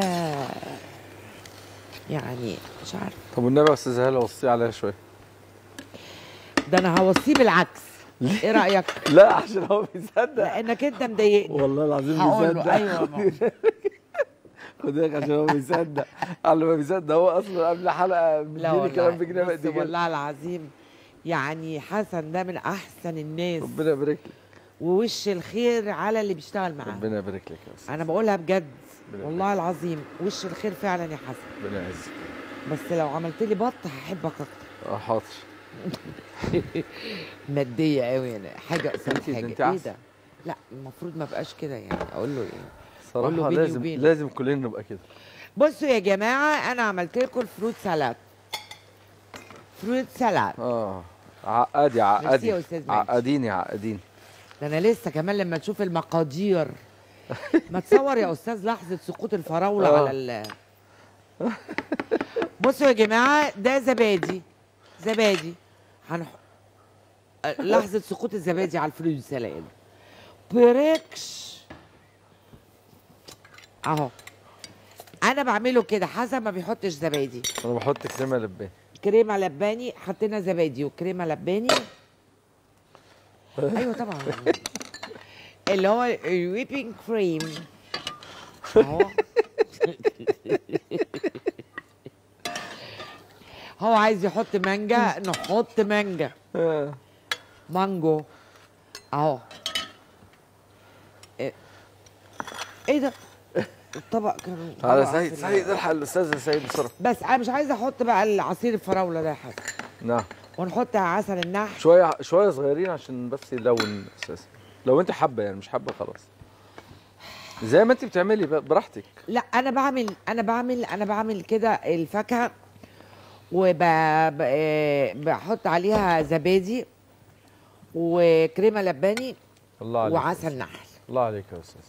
يعني مش عارف طب والنبي يا استاذ هاله وصي عليها شويه ده انا هوصيه بالعكس ايه رايك لا عشان هو بيصدق لانك انت مضايقني والله العظيم هقول له بيصدق ايوه ما هو. خد بالك عشان هو بيصدق على ما بيصدق هو اصلا قبل الحلقه لا مديني والله كلام بجنيه بص بقد كده والله العظيم يعني حسن ده من احسن الناس ربنا يبارك لك ووش الخير على اللي بيشتغل معاه ربنا يبارك لك يا استاذ انا بقولها بجد ربنا والله العظيم وش الخير فعلا يا حسن ربنا يعزك بس لو عملت لي بط هحبك اكتر اه حاضر ماديه قوي انا حاجه قصاد أكيد، حاجه أنت ايه أحسن. ده لا المفروض ما بقاش كده يعني اقول له ايه أقول له صراحه بيني لازم وبينك. لازم كلنا نبقى كده بصوا يا جماعه انا عملت لكم الفروت سالاد فروت سالاد اه عقدي ميرسي عقدي يا أستاذ مجدي. عقديني عقدين ده انا لسه كمان لما تشوف المقادير ما تصور يا استاذ لحظه سقوط الفراوله آه. على ال بصوا يا جماعه ده زبادي زبادي هنح... لحظه سقوط الزبادي على الفلوس سلام بريكش اهو انا بعمله كده حسب ما بيحطش زبادي انا بحط كريمه لبان كريمه لباني حطينا زبادي وكريمه لباني ايوه طبعا اللي هو الويبنج كريم اهو هو عايز يحط مانجا نحط مانجا مانجو اهو ايه إيه ده الطبق كان تعالى طبق سيد في سيد ال- الحق الاستاذ سيد بسرعه بس انا مش عايزه احط بقى العصير الفراوله ده يا حسن نعم ونحط عسل النحل شويه شويه صغيرين عشان بس يلون اساسا لو انت حابه يعني مش حابه خلاص زي ما انت بتعملي بقى براحتك لا انا بعمل انا بعمل انا بعمل كده الفاكهه وبحط عليها زبادي وكريمه لباني الله عليك وعسل نحل الله عليك يا استاذ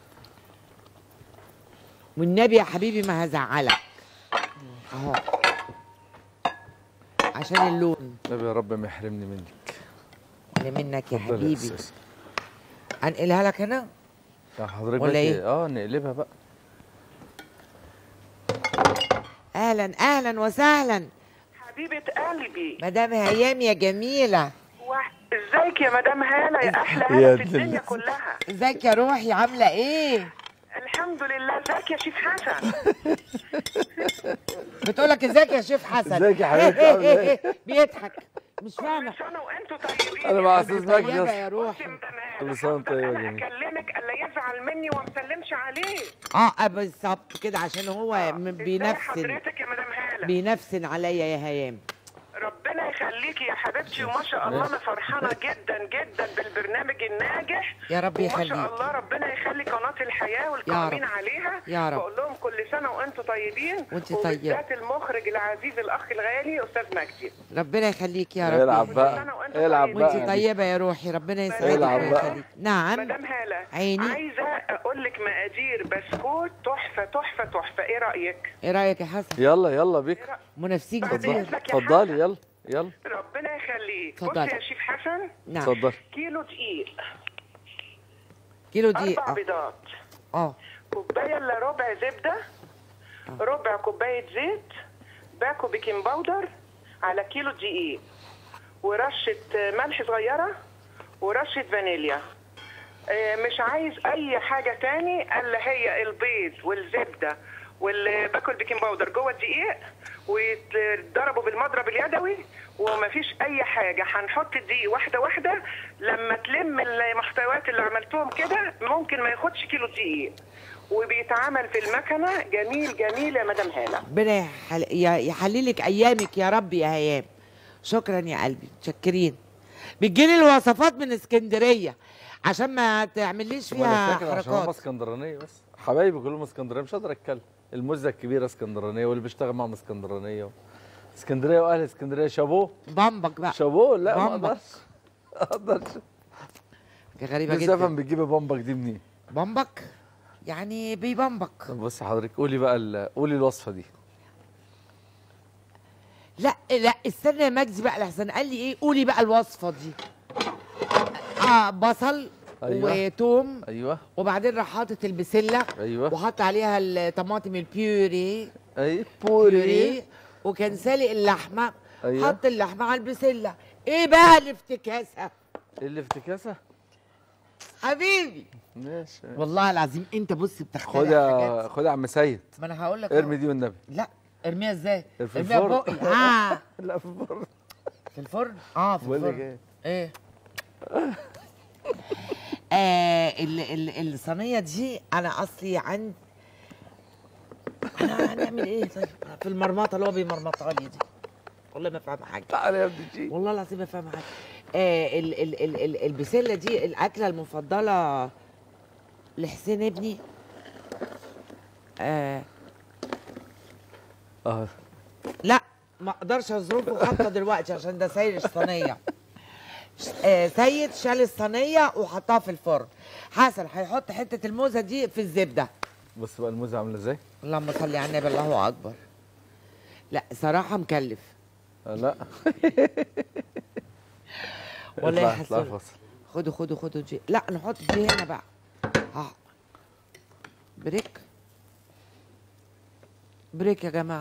والنبي يا حبيبي ما هزعلك اهو عشان اللون نبي يا رب ما يحرمني منك اللي منك يا اتفضل يا حبيبي أستاذ. انقلها لك هنا يا حضرتك ولا بقى إيه؟ اه نقلبها بقى اهلا اهلا وسهلا حبيبة قلبي مدام هيام يا جميله واحد ازيك يا مدام هالة يا احلى يا هالة في الدنيا دل- كلها ازيك يا روحي عامله ايه الحمد لله ازيك يا شيف حسن بتقولك ازيك يا شيف حسن ازيك يا حبيبتي، عاملة إيه؟ بيضحك مش فاهمه انا مع استاذ مجدي طيبه أصلاً. يا روحي كل سنه وانت طيبه يا جميل اكلمك الا يزعل مني وما مسلمش عليه اه بالظبط كده عشان هو م- ازاي بينفسن حضرتك يا مدام هالة بينفسن عليا يا هيام ربنا يخليكي يا حبيبتي وما شاء الله انا فرحانه جدا جدا بالبرنامج الناجح يا رب وما يخليك. شاء الله ربنا يخلي قناه الحياه والقائمين رب. عليها يا رب. بقول لهم كل سنه وانتم طيبين وانت طيبة. وبالذات المخرج العزيز الاخ الغالي استاذ مجدي ربنا يخليك يا رب يلعب بقى. سنه العب وانت بقى طيبه يا روحي ربنا يسعدك العب بقى. ويخليك نعم مدام هاله عيني. عايزه اقول لك مقادير بسكوت تحفه تحفه تحفه ايه رايك ايه رايك يا حسن يلا يلا بيك منافسين اتفضلي كتير اتفضلي يلا يلا ربنا يخليك بص اتفضلي. يا شيف حسن نعم. اتفضلي. كيلو دقيق كيلو دقيق اربع آه. بيضات اه كوبايه الا ربع زبده ربع كوبايه زيت باكو بيكنج باودر على كيلو دقيق ورشه ملح صغيره ورشه فانيليا آه، مش عايز اي حاجه تاني الا هي البيض والزبده والباكو البيكنج باودر جوه الدقيق ويتضربوا بالمضرب اليدوي ومفيش اي حاجه هنحط الدقيق واحده واحده لما تلم المحتويات اللي عملتهم كده ممكن ما ياخدش كيلو دقيق وبيتعمل في المكنه جميل جميل يا مدام هاله ربنا يحل... ي- يحللك ايامك يا رب يا هيام شكرا يا قلبي متشكرين بتجيلي الوصفات من اسكندريه عشان ما تعمليش وانا فيها فاكر عشان هم حركات اسكندرانيه بس حبايبي كلهم اسكندرانيه مش قادر اتكلم المزه الكبيره اسكندرانيه واللي بيشتغل معاهم اسكندرانيه اسكندريه واهل اسكندريه شابوه بامبك بقى شابوه لا ما بامبك. اقدرش ما اقدرش غريبه نفسي جدا افهم بتجيب بامبك دي منين بامبك يعني بيبامبك طب بص حضرتك قولي بقى ال- قولي الوصفه دي لا لا استنى يا مجدي بقى لحسن قال لي ايه قولي بقى الوصفه دي اه بصل أيوة. وتوم ايوه وبعدين راح حاطط البسله ايوه وحط عليها الطماطم البيوري اي بيوري وكان سالق اللحمه أيوة. حط اللحمه على البسله ايه بقى الافتكاسه ايه الافتكاسه حبيبي ماشي والله العظيم انت بص بتخترع خد يا حاجات خد يا عم سيد ما انا هقول لك ارمي دي والنبي لا ارميها ازاي في ارميها الفرن بقي اه لا في الفرن في الفرن اه في بقول لك الفرن ايه ايه آه ال ال الصينيه دي انا اصلي عند انا هنعمل ايه طيب في المرمطه اللي هو بيمرمطها لي دي والله ما فاهمه حاجه تعالى يا ابني جي والله العظيم ما فاهمه حاجه آه ال ال ال ال البسله دي الاكله المفضله لحسين ابني آه اه لا ما اقدرش اظروفه خطه دلوقتي عشان ده ساير الصينيه آه سيد شال الصينيه وحطها في الفرن حسن هيحط حته الموزه دي في الزبده بص بقى الموزه عامله ازاي اللهم صل على النبي الله اكبر لا صراحه مكلف آه، لا والله يا اطلع- اطلع حسن فاصل. خدوا خدوا خدوا دي لا نحط دي هنا بقى اه بريك بريك يا جماعه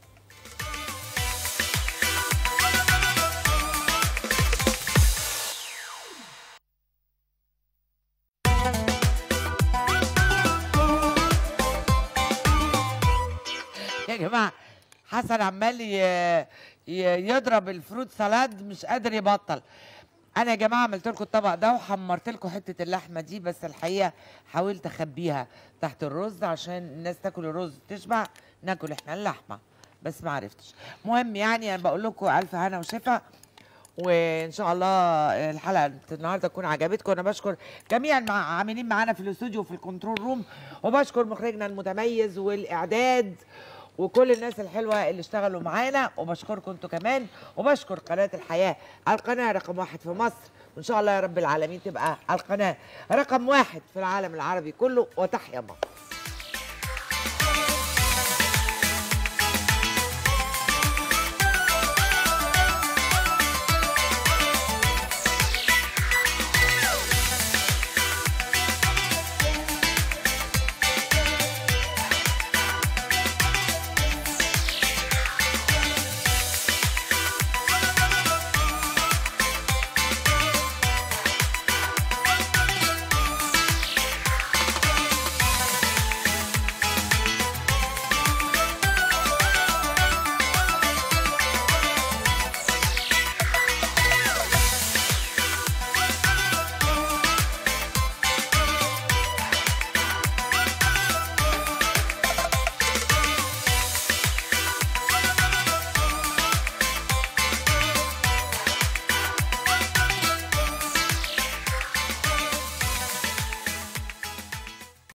يا جماعه حسن عمال ي- ي- يضرب الفروت سالاد مش قادر يبطل انا يا جماعه عملت لكم الطبق ده وحمرت لكم حته اللحمه دي بس الحقيقه حاولت اخبيها تحت الرز عشان الناس تاكل الرز تشبع ناكل احنا اللحمه بس ما عرفتش مهم يعني انا بقول لكم الف هنا وشفا وان شاء الله الحلقه النهارده تكون عجبتكم انا بشكر جميع العاملين معانا في الاستوديو وفي الكنترول روم وبشكر مخرجنا المتميز والاعداد وكل الناس الحلوه اللي اشتغلوا معانا وبشكركم انتوا كمان وبشكر قناه الحياه القناه رقم واحد في مصر وان شاء الله يا رب العالمين تبقى القناه رقم واحد في العالم العربي كله وتحيا مصر